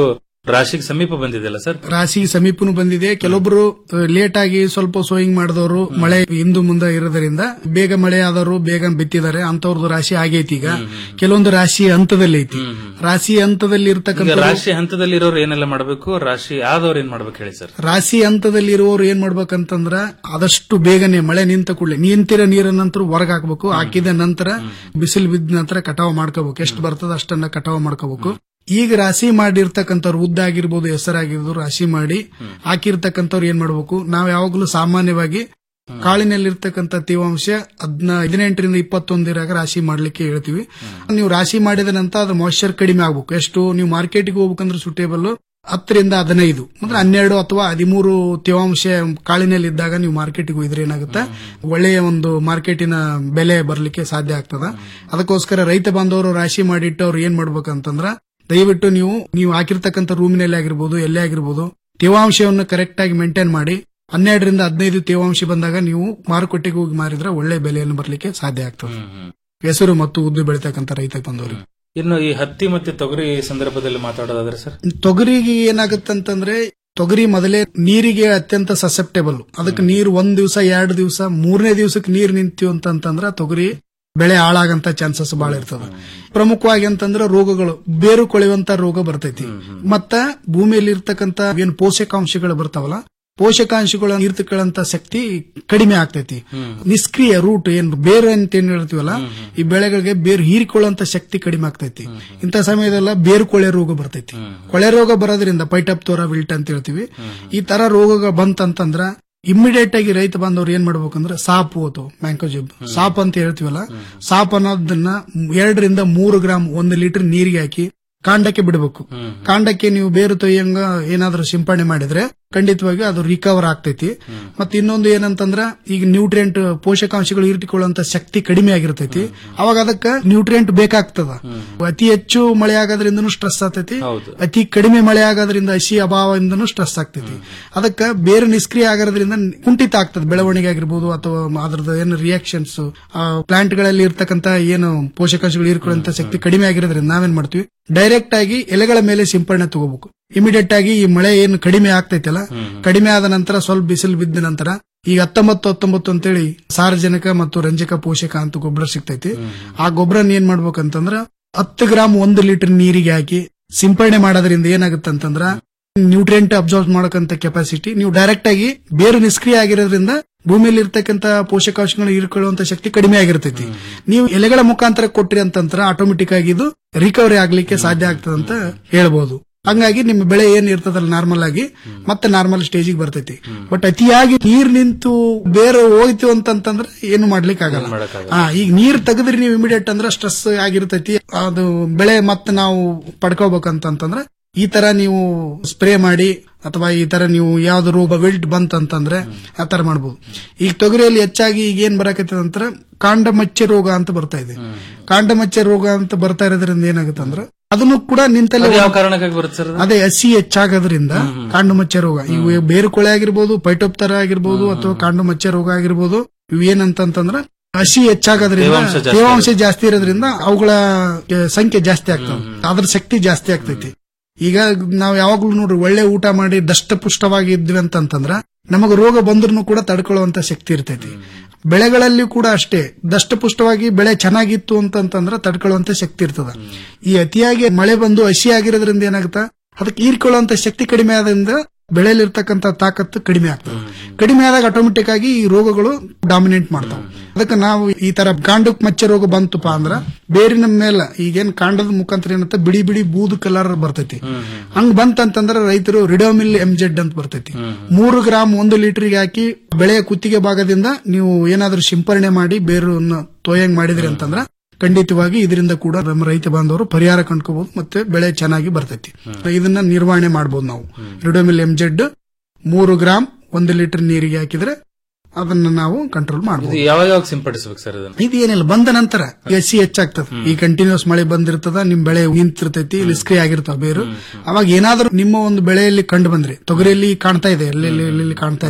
ರಾಶಿಗೆ ಸಮೀಪ ಬಂದಿದೆಯಲ್ಲ ಸರ್ ರಾಶಿ ಸಮೀಪನು ಬಂದಿದೆ ಕೆಲವೊಬ್ರು ಲೇಟ್ ಆಗಿ ಸ್ವಲ್ಪ ಸೋಯಿಂಗ್ ಮಾಡಿದವರು ಮಳೆ ಹಿಂದು ಮುಂದೆ ಇರೋದ್ರಿಂದ ಬೇಗ ಮಳೆ ಆದವರು ಬೇಗ ಬಿತ್ತಿದ್ದಾರೆ ಅಂತವ್ರದ್ದು ರಾಶಿ ಆಗೈತಿ ಈಗ ಕೆಲವೊಂದು ರಾಶಿ ಹಂತದಲ್ಲಿ ಐತಿ ರಾಶಿ ಹಂತದಲ್ಲಿ ಈಗ ಇರ್ತಕ್ಕಂಥ ರಾಶಿ ಹಂತದಲ್ಲಿರೋರು ಏನೆಲ್ಲ ಮಾಡಬೇಕು ರಾಶಿ ಆದವ್ರು ಏನ್ ಮಾಡ್ಬೇಕು ಹೇಳಿ ಸರ್ ರಾಶಿ ಹಂತದಲ್ಲಿ ಇರುವವರು ಏನ್ ಮಾಡ್ಬೇಕಂತಂದ್ರ ಆದಷ್ಟು ಬೇಗನೆ ಮಳೆ ನಿಂತ ಕೂಡಲೇ ನಿಂತಿರೋ ನೀರಿನ ನಂತರ ಹೊರಗೆ ಹಾಕ್ಬೇಕು ಹಾಕಿದ ನಂತರ ಬಿಸಿಲು ಬಿದ್ದ ನಂತರ ಕಟಾವು ಮಾಡ್ಕೋಬೇಕು ಎಷ್ಟು ಬರ್ತದ ಅಷ್ಟನ್ನ ಕಟಾವು ಮಾಡ್ಕೋಬೇಕು ಈಗ ರಾಶಿ ಮಾಡಿರ್ತಕ್ಕಂಥವ್ರು ಉದ್ದ ಆಗಿರ್ಬೋದು ಹೆಸರಾಗಿರ್ಬೋದು ರಾಶಿ ಮಾಡಿ ಹಾಕಿರ್ತಕ್ಕಂಥವ್ರು ಏನ್ ಮಾಡ್ಬೇಕು ನಾವ್ ಯಾವಾಗಲೂ ಸಾಮಾನ್ಯವಾಗಿ ಕಾಳಿನಲ್ಲಿರ್ತಕ್ಕಂಥ ತೇವಾಂಶ ಹದ್ನ ಹದಿನೆಂಟರಿಂದ ಇಪ್ಪತ್ತೊಂದರಾಗ ರಾಶಿ ಮಾಡ್ಲಿಕ್ಕೆ ಹೇಳ್ತೀವಿ ನೀವು ರಾಶಿ ಮಾಡಿದ ನಂತರ ಅದ್ರ ಮಾಯ್ಶ್ಚರ್ ಕಡಿಮೆ ಆಗ್ಬೇಕು ಎಷ್ಟು ನೀವು ಮಾರ್ಕೆಟ್ಗೆ ಹೋಗ್ಬೇಕಂದ್ರೆ ಸುಟೇಬಲ್ ಹತ್ತರಿಂದ ಹದಿನೈದು ಅಂದ್ರೆ ಹನ್ನೆರಡು ಅಥವಾ ಹದಿಮೂರು ತೇವಾಂಶ ಕಾಳಿನಲ್ಲಿ ಇದ್ದಾಗ ನೀವು ಮಾರ್ಕೆಟ್ಗೆ ಹೋಗಿದ್ರೆ ಏನಾಗುತ್ತೆ ಒಳ್ಳೆಯ ಒಂದು ಮಾರ್ಕೆಟಿನ ಬೆಲೆ ಬರ್ಲಿಕ್ಕೆ ಸಾಧ್ಯ ಆಗ್ತದ ಅದಕ್ಕೋಸ್ಕರ ರೈತ ಬಾಂಧವರು ರಾಶಿ ಮಾಡಿಟ್ಟವ್ರು ಏನ್ ಮಾಡ್ಬೇಕಂತಂದ್ರ ದಯವಿಟ್ಟು ನೀವು ನೀವು ಹಾಕಿರ್ತಕ್ಕಂಥ ರೂಮಿನಲ್ಲಿ ಆಗಿರ್ಬೋದು ಎಲ್ಲೇ ಆಗಿರ್ಬೋದು ತೇವಾಂಶವನ್ನು ಕರೆಕ್ಟ್ ಆಗಿ ಮೇಂಟೈನ್ ಮಾಡಿ ಹನ್ನೆರಡರಿಂದ ಹದಿನೈದು ತೇವಾಂಶ ಬಂದಾಗ ನೀವು ಮಾರುಕಟ್ಟೆಗೆ ಹೋಗಿ ಮಾರಿದ್ರೆ ಒಳ್ಳೆ ಬೆಲೆಯನ್ನು ಬರ್ಲಿಕ್ಕೆ ಸಾಧ್ಯ ಆಗ್ತದೆ ಹೆಸರು ಮತ್ತು ಉದ್ದು ಬೆಳಿತಕ್ಕಂಥ ರೈತ ಬಂದವರು ಇನ್ನು ಈ ಹತ್ತಿ ಮತ್ತೆ ತೊಗರಿ ಸಂದರ್ಭದಲ್ಲಿ ಮಾತಾಡೋದಾದ್ರೆ ಸರ್ ತೊಗರಿಗೆ ಏನಾಗುತ್ತಂತಂದ್ರೆ ತೊಗರಿ ಮೊದಲೇ ನೀರಿಗೆ ಅತ್ಯಂತ ಸಸೆಪ್ಟೇಬಲ್ ಅದಕ್ಕೆ ನೀರು ಒಂದ್ ದಿವಸ ಎರಡು ದಿವಸ ಮೂರನೇ ದಿವಸಕ್ಕೆ ನೀರು ನಿಂತೀವಿ ಅಂತಂತಂದ್ರ ತೊಗರಿ ಬೆಳೆ ಹಾಳಾಗಂತ ಚಾನ್ಸಸ್ ಬಹಳ ಇರ್ತದ ಪ್ರಮುಖವಾಗಿ ಅಂತಂದ್ರೆ ರೋಗಗಳು ಬೇರು ಕೊಳೆಯುವಂತ ರೋಗ ಬರ್ತೈತಿ ಮತ್ತ ಭೂಮಿಯಲ್ಲಿ ಇರ್ತಕ್ಕಂತ ಏನ್ ಪೋಷಕಾಂಶಗಳು ಬರ್ತಾವಲ್ಲ ಪೋಷಕಾಂಶಗಳ ಇರ್ತಕ್ಕಂತ ಶಕ್ತಿ ಕಡಿಮೆ ಆಗ್ತೈತಿ ನಿಷ್ಕ್ರಿಯ ರೂಟ್ ಏನ್ ಬೇರು ಅಂತ ಏನ್ ಹೇಳ್ತೀವಲ್ಲ ಈ ಬೆಳೆಗಳಿಗೆ ಬೇರು ಹೀರಿಕೊಳ್ಳುವಂತ ಶಕ್ತಿ ಕಡಿಮೆ ಆಗ್ತೈತಿ ಇಂಥ ಸಮಯದಲ್ಲ ಬೇರು ಕೊಳೆ ರೋಗ ಬರ್ತೈತಿ ಕೊಳೆ ರೋಗ ಬರೋದ್ರಿಂದ ಪೈಟಪ್ತೋರ ವಿಲ್ಟ್ ಅಂತ ಹೇಳ್ತೀವಿ ಈ ತರ ರೋಗ ಬಂತಂತಂದ್ರ ಇಮ್ಮಿಡಿಯೇಟ್ ಆಗಿ ರೈತ ಬಾಂಧವ್ರು ಏನ್ ಮಾಡ್ಬೇಕಂದ್ರೆ ಸಾಪು ಅಥವಾ ಮ್ಯಾಂಕೋಜಿಬ್ ಸಾಪ್ ಅಂತ ಹೇಳ್ತೀವಲ್ಲ ಸಾಪ್ ಅನ್ನೋದನ್ನ ಎರಡರಿಂದ ಮೂರು ಗ್ರಾಮ್ ಒಂದು ಲೀಟರ್ ನೀರಿಗೆ ಹಾಕಿ ಕಾಂಡಕ್ಕೆ ಬಿಡಬೇಕು ಕಾಂಡಕ್ಕೆ ನೀವು ಬೇರು ತೊಯ್ಯಂಗ ಏನಾದ್ರೂ ಸಿಂಪಡಣೆ ಮಾಡಿದ್ರೆ ಖಂಡಿತವಾಗಿ ಅದು ರಿಕವರ್ ಆಗ್ತೈತಿ ಮತ್ತೆ ಇನ್ನೊಂದು ಏನಂತಂದ್ರ ಈಗ ನ್ಯೂಟ್ರಿಯೆಂಟ್ ಪೋಷಕಾಂಶಗಳು ಇರಿಸಿಕೊಳ್ಳುವಂತ ಶಕ್ತಿ ಕಡಿಮೆ ಆಗಿರ್ತೈತಿ ಅವಾಗ ಅದಕ್ಕ ನ್ಯೂಟ್ರಿಯೆಂಟ್ ಬೇಕಾಗ್ತದ ಅತಿ ಹೆಚ್ಚು ಮಳೆ ಆಗೋದ್ರಿಂದನೂ ಸ್ಟ್ರೆಸ್ ಆಗ್ತೈತಿ ಅತಿ ಕಡಿಮೆ ಮಳೆ ಆಗೋದ್ರಿಂದ ಹಸಿ ಅಭಾವದಿಂದನೂ ಸ್ಟ್ರೆಸ್ ಆಗ್ತೈತಿ ಅದಕ್ಕ ಬೇರೆ ನಿಷ್ಕ್ರಿಯ ಆಗೋದ್ರಿಂದ ಕುಂಠಿತ ಆಗ್ತದೆ ಬೆಳವಣಿಗೆ ಆಗಿರ್ಬೋದು ಅಥವಾ ಅದ್ರದ್ದು ಏನು ರಿಯಾಕ್ಷನ್ಸ್ ಪ್ಲಾಂಟ್ ಗಳಲ್ಲಿ ಇರ್ತಕ್ಕಂತ ಏನು ಪೋಷಕಾಂಶಗಳು ಹೀರ್ಕೊಳ್ಳುವಂತ ಶಕ್ತಿ ಕಡಿಮೆ ಆಗಿರೋದ್ರಿಂದ ನಾವೇನ್ ಮಾಡ್ತೀವಿ ಡೈರೆಕ್ಟ್ ಆಗಿ ಎಲೆಗಳ ಮೇಲೆ ಸಿಂಪಡಣೆ ತಗೋಬೇಕು ಇಮಿಡಿಯೇಟ್ ಆಗಿ ಈ ಮಳೆ ಏನು ಕಡಿಮೆ ಆಗ್ತೈತಲ್ಲ ಕಡಿಮೆ ಆದ ನಂತರ ಸ್ವಲ್ಪ ಬಿಸಿಲು ಬಿದ್ದ ನಂತರ ಈಗ ಹತ್ತೊಂಬತ್ತು ಹತ್ತೊಂಬತ್ತು ಅಂತೇಳಿ ಸಾರಜನಕ ಮತ್ತು ರಂಜಕ ಪೋಷಕ ಅಂತ ಗೊಬ್ಬರ ಸಿಗ್ತೈತಿ ಆ ಗೊಬ್ಬರನ ಏನ್ ಮಾಡ್ಬೇಕಂತಂದ್ರ ಹತ್ತು ಗ್ರಾಮ್ ಒಂದು ಲೀಟರ್ ನೀರಿಗೆ ಹಾಕಿ ಸಿಂಪಡಣೆ ಮಾಡೋದ್ರಿಂದ ಏನಾಗುತ್ತೆ ಅಂತಂದ್ರ ನ್ಯೂಟ್ರಿಯೆಂಟ್ ಅಬ್ಸರ್ವ್ ಮಾಡಕಂತ ಕೆಪಾಸಿಟಿ ನೀವು ಡೈರೆಕ್ಟ್ ಆಗಿ ಬೇರು ನಿಷ್ಕ್ರಿಯ ಆಗಿರೋದ್ರಿಂದ ಭೂಮಿಯಲ್ಲಿ ಇರ್ತಕ್ಕಂತ ಪೋಷಕಾಂಶಗಳು ಹೀರ್ಕೊಳ್ಳುವಂತ ಶಕ್ತಿ ಕಡಿಮೆ ಆಗಿರ್ತೈತಿ ನೀವು ಎಲೆಗಳ ಮುಖಾಂತರ ಕೊಟ್ರಿ ಅಂತಂದ್ರ ಆಟೋಮೆಟಿಕ್ ಆಗಿ ಇದು ರಿಕವರಿ ಆಗ್ಲಿಕ್ಕೆ ಸಾಧ್ಯ ಆಗ್ತದಂತ ಹೇಳ್ಬೋದು ಹಂಗಾಗಿ ನಿಮ್ಮ ಬೆಳೆ ಏನ್ ಇರ್ತದಲ್ಲ ನಾರ್ಮಲ್ ಆಗಿ ಮತ್ತೆ ನಾರ್ಮಲ್ ಸ್ಟೇಜಿಗೆ ಬರ್ತೈತಿ ಬಟ್ ಅತಿಯಾಗಿ ನೀರ್ ನಿಂತು ಬೇರೆ ಹೋಯ್ತು ಅಂತಂತಂದ್ರೆ ಏನು ಮಾಡ್ಲಿಕ್ಕೆ ಆಗಲ್ಲ ಹಾ ಈಗ ನೀರ್ ತೆಗೆದ್ರಿ ನೀವು ಇಮಿಡಿಯೇಟ್ ಅಂದ್ರೆ ಸ್ಟ್ರೆಸ್ ಆಗಿರ್ತೈತಿ ಅದು ಬೆಳೆ ಮತ್ತೆ ನಾವು ಪಡ್ಕೋಬೇಕಂತಂದ್ರೆ ಈ ತರ ನೀವು ಸ್ಪ್ರೇ ಮಾಡಿ ಅಥವಾ ಈ ತರ ನೀವು ಯಾವ್ದು ರೋಗ ವಿಲ್ಟ್ ಬಂತಂತಂದ್ರೆ ಆ ತರ ಮಾಡ್ಬೋದು ಈಗ ತೊಗರಿಯಲ್ಲಿ ಹೆಚ್ಚಾಗಿ ಈಗ ಏನ್ ಬರಕತ್ತದ ಅಂದ್ರೆ ಕಾಂಡ ಮಚ್ಚೆ ರೋಗ ಅಂತ ಬರ್ತಾ ಇದೆ ಕಾಂಡ ಮಚ್ಚೆ ರೋಗ ಅಂತ ಬರ್ತಾ ಇರೋದ್ರಿಂದ ಏನಾಗುತ್ತೆ ಅಂದ್ರೆ ಅದನ್ನು ಕೂಡ ನಿಂತಲ್ಲಿ ಅದು ಯಾವ ಕಾರಣಕ್ಕಾಗಿ ಬರುತ್ತೆ ಸರ್ ಅದು? ಅದೇ ಹಸಿ ಹೆಚ್ಚಾಗೋದ್ರಿಂದ ಕಾಂಡು ಮಚ್ಚೆ ರೋಗ ಇವು ಬೇರು ಕೊಳೆ ಆಗಿರ್ಬೋದು ಪೈಟೋಪ್ತರ ಆಗಿರ್ಬೋದು ಅಥವಾ ಕಾಂಡು ಮಚ್ಚೆ ರೋಗ ಆಗಿರ್ಬೋದು ಇವು ಏನಂತಂತಂದ್ರ ಹಸಿ ಹೆಚ್ಚಾಗೋದ್ರಿಂದ ತೇವಾಂಶ ಜಾಸ್ತಿ ತೇವಾಂಶ ಜಾಸ್ತಿ ಇರೋದ್ರಿಂದ ಅವುಗಳ ಆ, ಸಂಖ್ಯೆ ಜಾಸ್ತಿ ಆಗ್ತದೆ ಅದ್ರ ಶಕ್ತಿ ಜಾಸ್ತಿ ಆಗ್ತೈತಿ ಈಗ ನಾವ್ ಯಾವಾಗ್ಲೂ ನೋಡ್ರಿ ಒಳ್ಳೆ ಊಟ ಮಾಡಿ ದಷ್ಟಪುಷ್ಟವಾಗಿ ಇದ್ವಿ ಅಂತಂತಂದ್ರ ನಮಗ ರೋಗ ಬಂದ್ರು ಕೂಡ ತಡ್ಕೊಳ್ಳುವಂತ ಶಕ್ತಿ ಇರ್ತೈತಿ ಬೆಳೆಗಳಲ್ಲಿ ಕೂಡ ಅಷ್ಟೇ ದಷ್ಟಪುಷ್ಟವಾಗಿ ಬೆಳೆ ಚೆನ್ನಾಗಿತ್ತು ಅಂತಂತಂದ್ರ ತಡ್ಕೊಳ್ಳುವಂತ ಶಕ್ತಿ ಇರ್ತದ ಈ ಅತಿಯಾಗಿ ಮಳೆ ಬಂದು ಹಸಿ ಆಗಿರೋದ್ರಿಂದ ಏನಾಗುತ್ತಾ ಅದಕ್ಕೆ ಹೀರ್ಕೊಳ್ಳುವಂತ ಶಕ್ತಿ ಕಡಿಮೆ ಆದ್ರಿಂದ ಬೆಳೆಯಲ್ಲಿರ್ತಕ್ಕಂಥ ತಾಕತ್ತು ಕಡಿಮೆ ಆಗ್ತದೆ ಕಡಿಮೆ ಆದಾಗ ಆಟೋಮೆಟಿಕ್ ಆಗಿ ಈ ರೋಗಗಳು ಡಾಮಿನೇಟ್ ಮಾಡ್ತಾವೆ ಅದಕ್ಕೆ ನಾವು ಈ ತರ ಕಾಂಡ ಮಚ್ಚೆ ರೋಗ ಬಂತಪ್ಪ ಅಂದ್ರ ಬೇರಿನ ಮೇಲೆ ಈಗೇನ್ ಕಾಂಡದ ಮುಖಾಂತರ ಏನಂತ ಬಿಡಿ ಬಿಡಿ ಬೂದು ಕಲರ್ ಬರ್ತೈತಿ ಹಂಗ್ ಬಂತಂತಂದ್ರ ರೈತರು ರಿಡೋಮಿಲ್ ಎಂಜೆಡ್ ಅಂತ ಬರ್ತೈತಿ ಮೂರು ಗ್ರಾಮ್ ಒಂದು ಲೀಟರ್ಗೆ ಹಾಕಿ ಬೆಳೆಯ ಕುತ್ತಿಗೆ ಭಾಗದಿಂದ ನೀವು ಏನಾದ್ರೂ ಸಿಂಪರಣೆ ಮಾಡಿ ಬೇರನ್ನ ತೋಯಂಗ್ ಮಾಡಿದ್ರಿ ಅಂತಂದ್ರ ಖಂಡಿತವಾಗಿ ಇದರಿಂದ ಕೂಡ ನಮ್ಮ ರೈತ ಬಾಂಧವರು ಪರಿಹಾರ ಕಂಡ್ಕೋಬಹುದು ಮತ್ತೆ ಬೆಳೆ ಚೆನ್ನಾಗಿ ಬರ್ತೈತಿ ಇದನ್ನ ನಿರ್ವಹಣೆ ಮಾಡಬಹುದು ನಾವು ರಿಡೋಮಿಲ್ ಎಂಜೆಡ್ ಮೂರು ಗ್ರಾಮ್ ಒಂದು ಲೀಟರ್ ನೀರಿಗೆ ಹಾಕಿದ್ರೆ ಅದನ್ನ ನಾವು ಕಂಟ್ರೋಲ್ ಇದು ಮಾಡಬಹುದು ಯಾವಾಗ ಯಾವಾಗ ಸಿಂಪಡಿಸಬೇಕು ಸರ್ ಇದನ್ನ ಇದು ಏನಿಲ್ಲ ಬಂದ ನಂತರ ಹಸಿ ಹೆಚ್ಚಾಗ್ತದೆ ಈ ಕಂಟಿನ್ಯೂಸ್ ಮಳೆ ಬಂದಿರ್ತದ ನಿಮ್ ಬೆಳೆ ನಿಂತಿರ್ತೈತಿ ನಿಷ್ಕ್ರಿಯ ಆಗಿರ್ತಾವ ಬೇರು ಅವಾಗ ಏನಾದ್ರೂ ನಿಮ್ಮ ಒಂದು ಬೆಳೆಯಲ್ಲಿ ಕಂಡು ಬಂದ್ರೆ ತೊಗರಿಯಲ್ಲಿ ಕಾಣ್ತಾ ಇದೆ ಎಲ್ಲೆಲ್ಲಿ ಎಲ್ಲೆಲ್ಲಿ ಕಾಣ್ತಾ ಇದೆ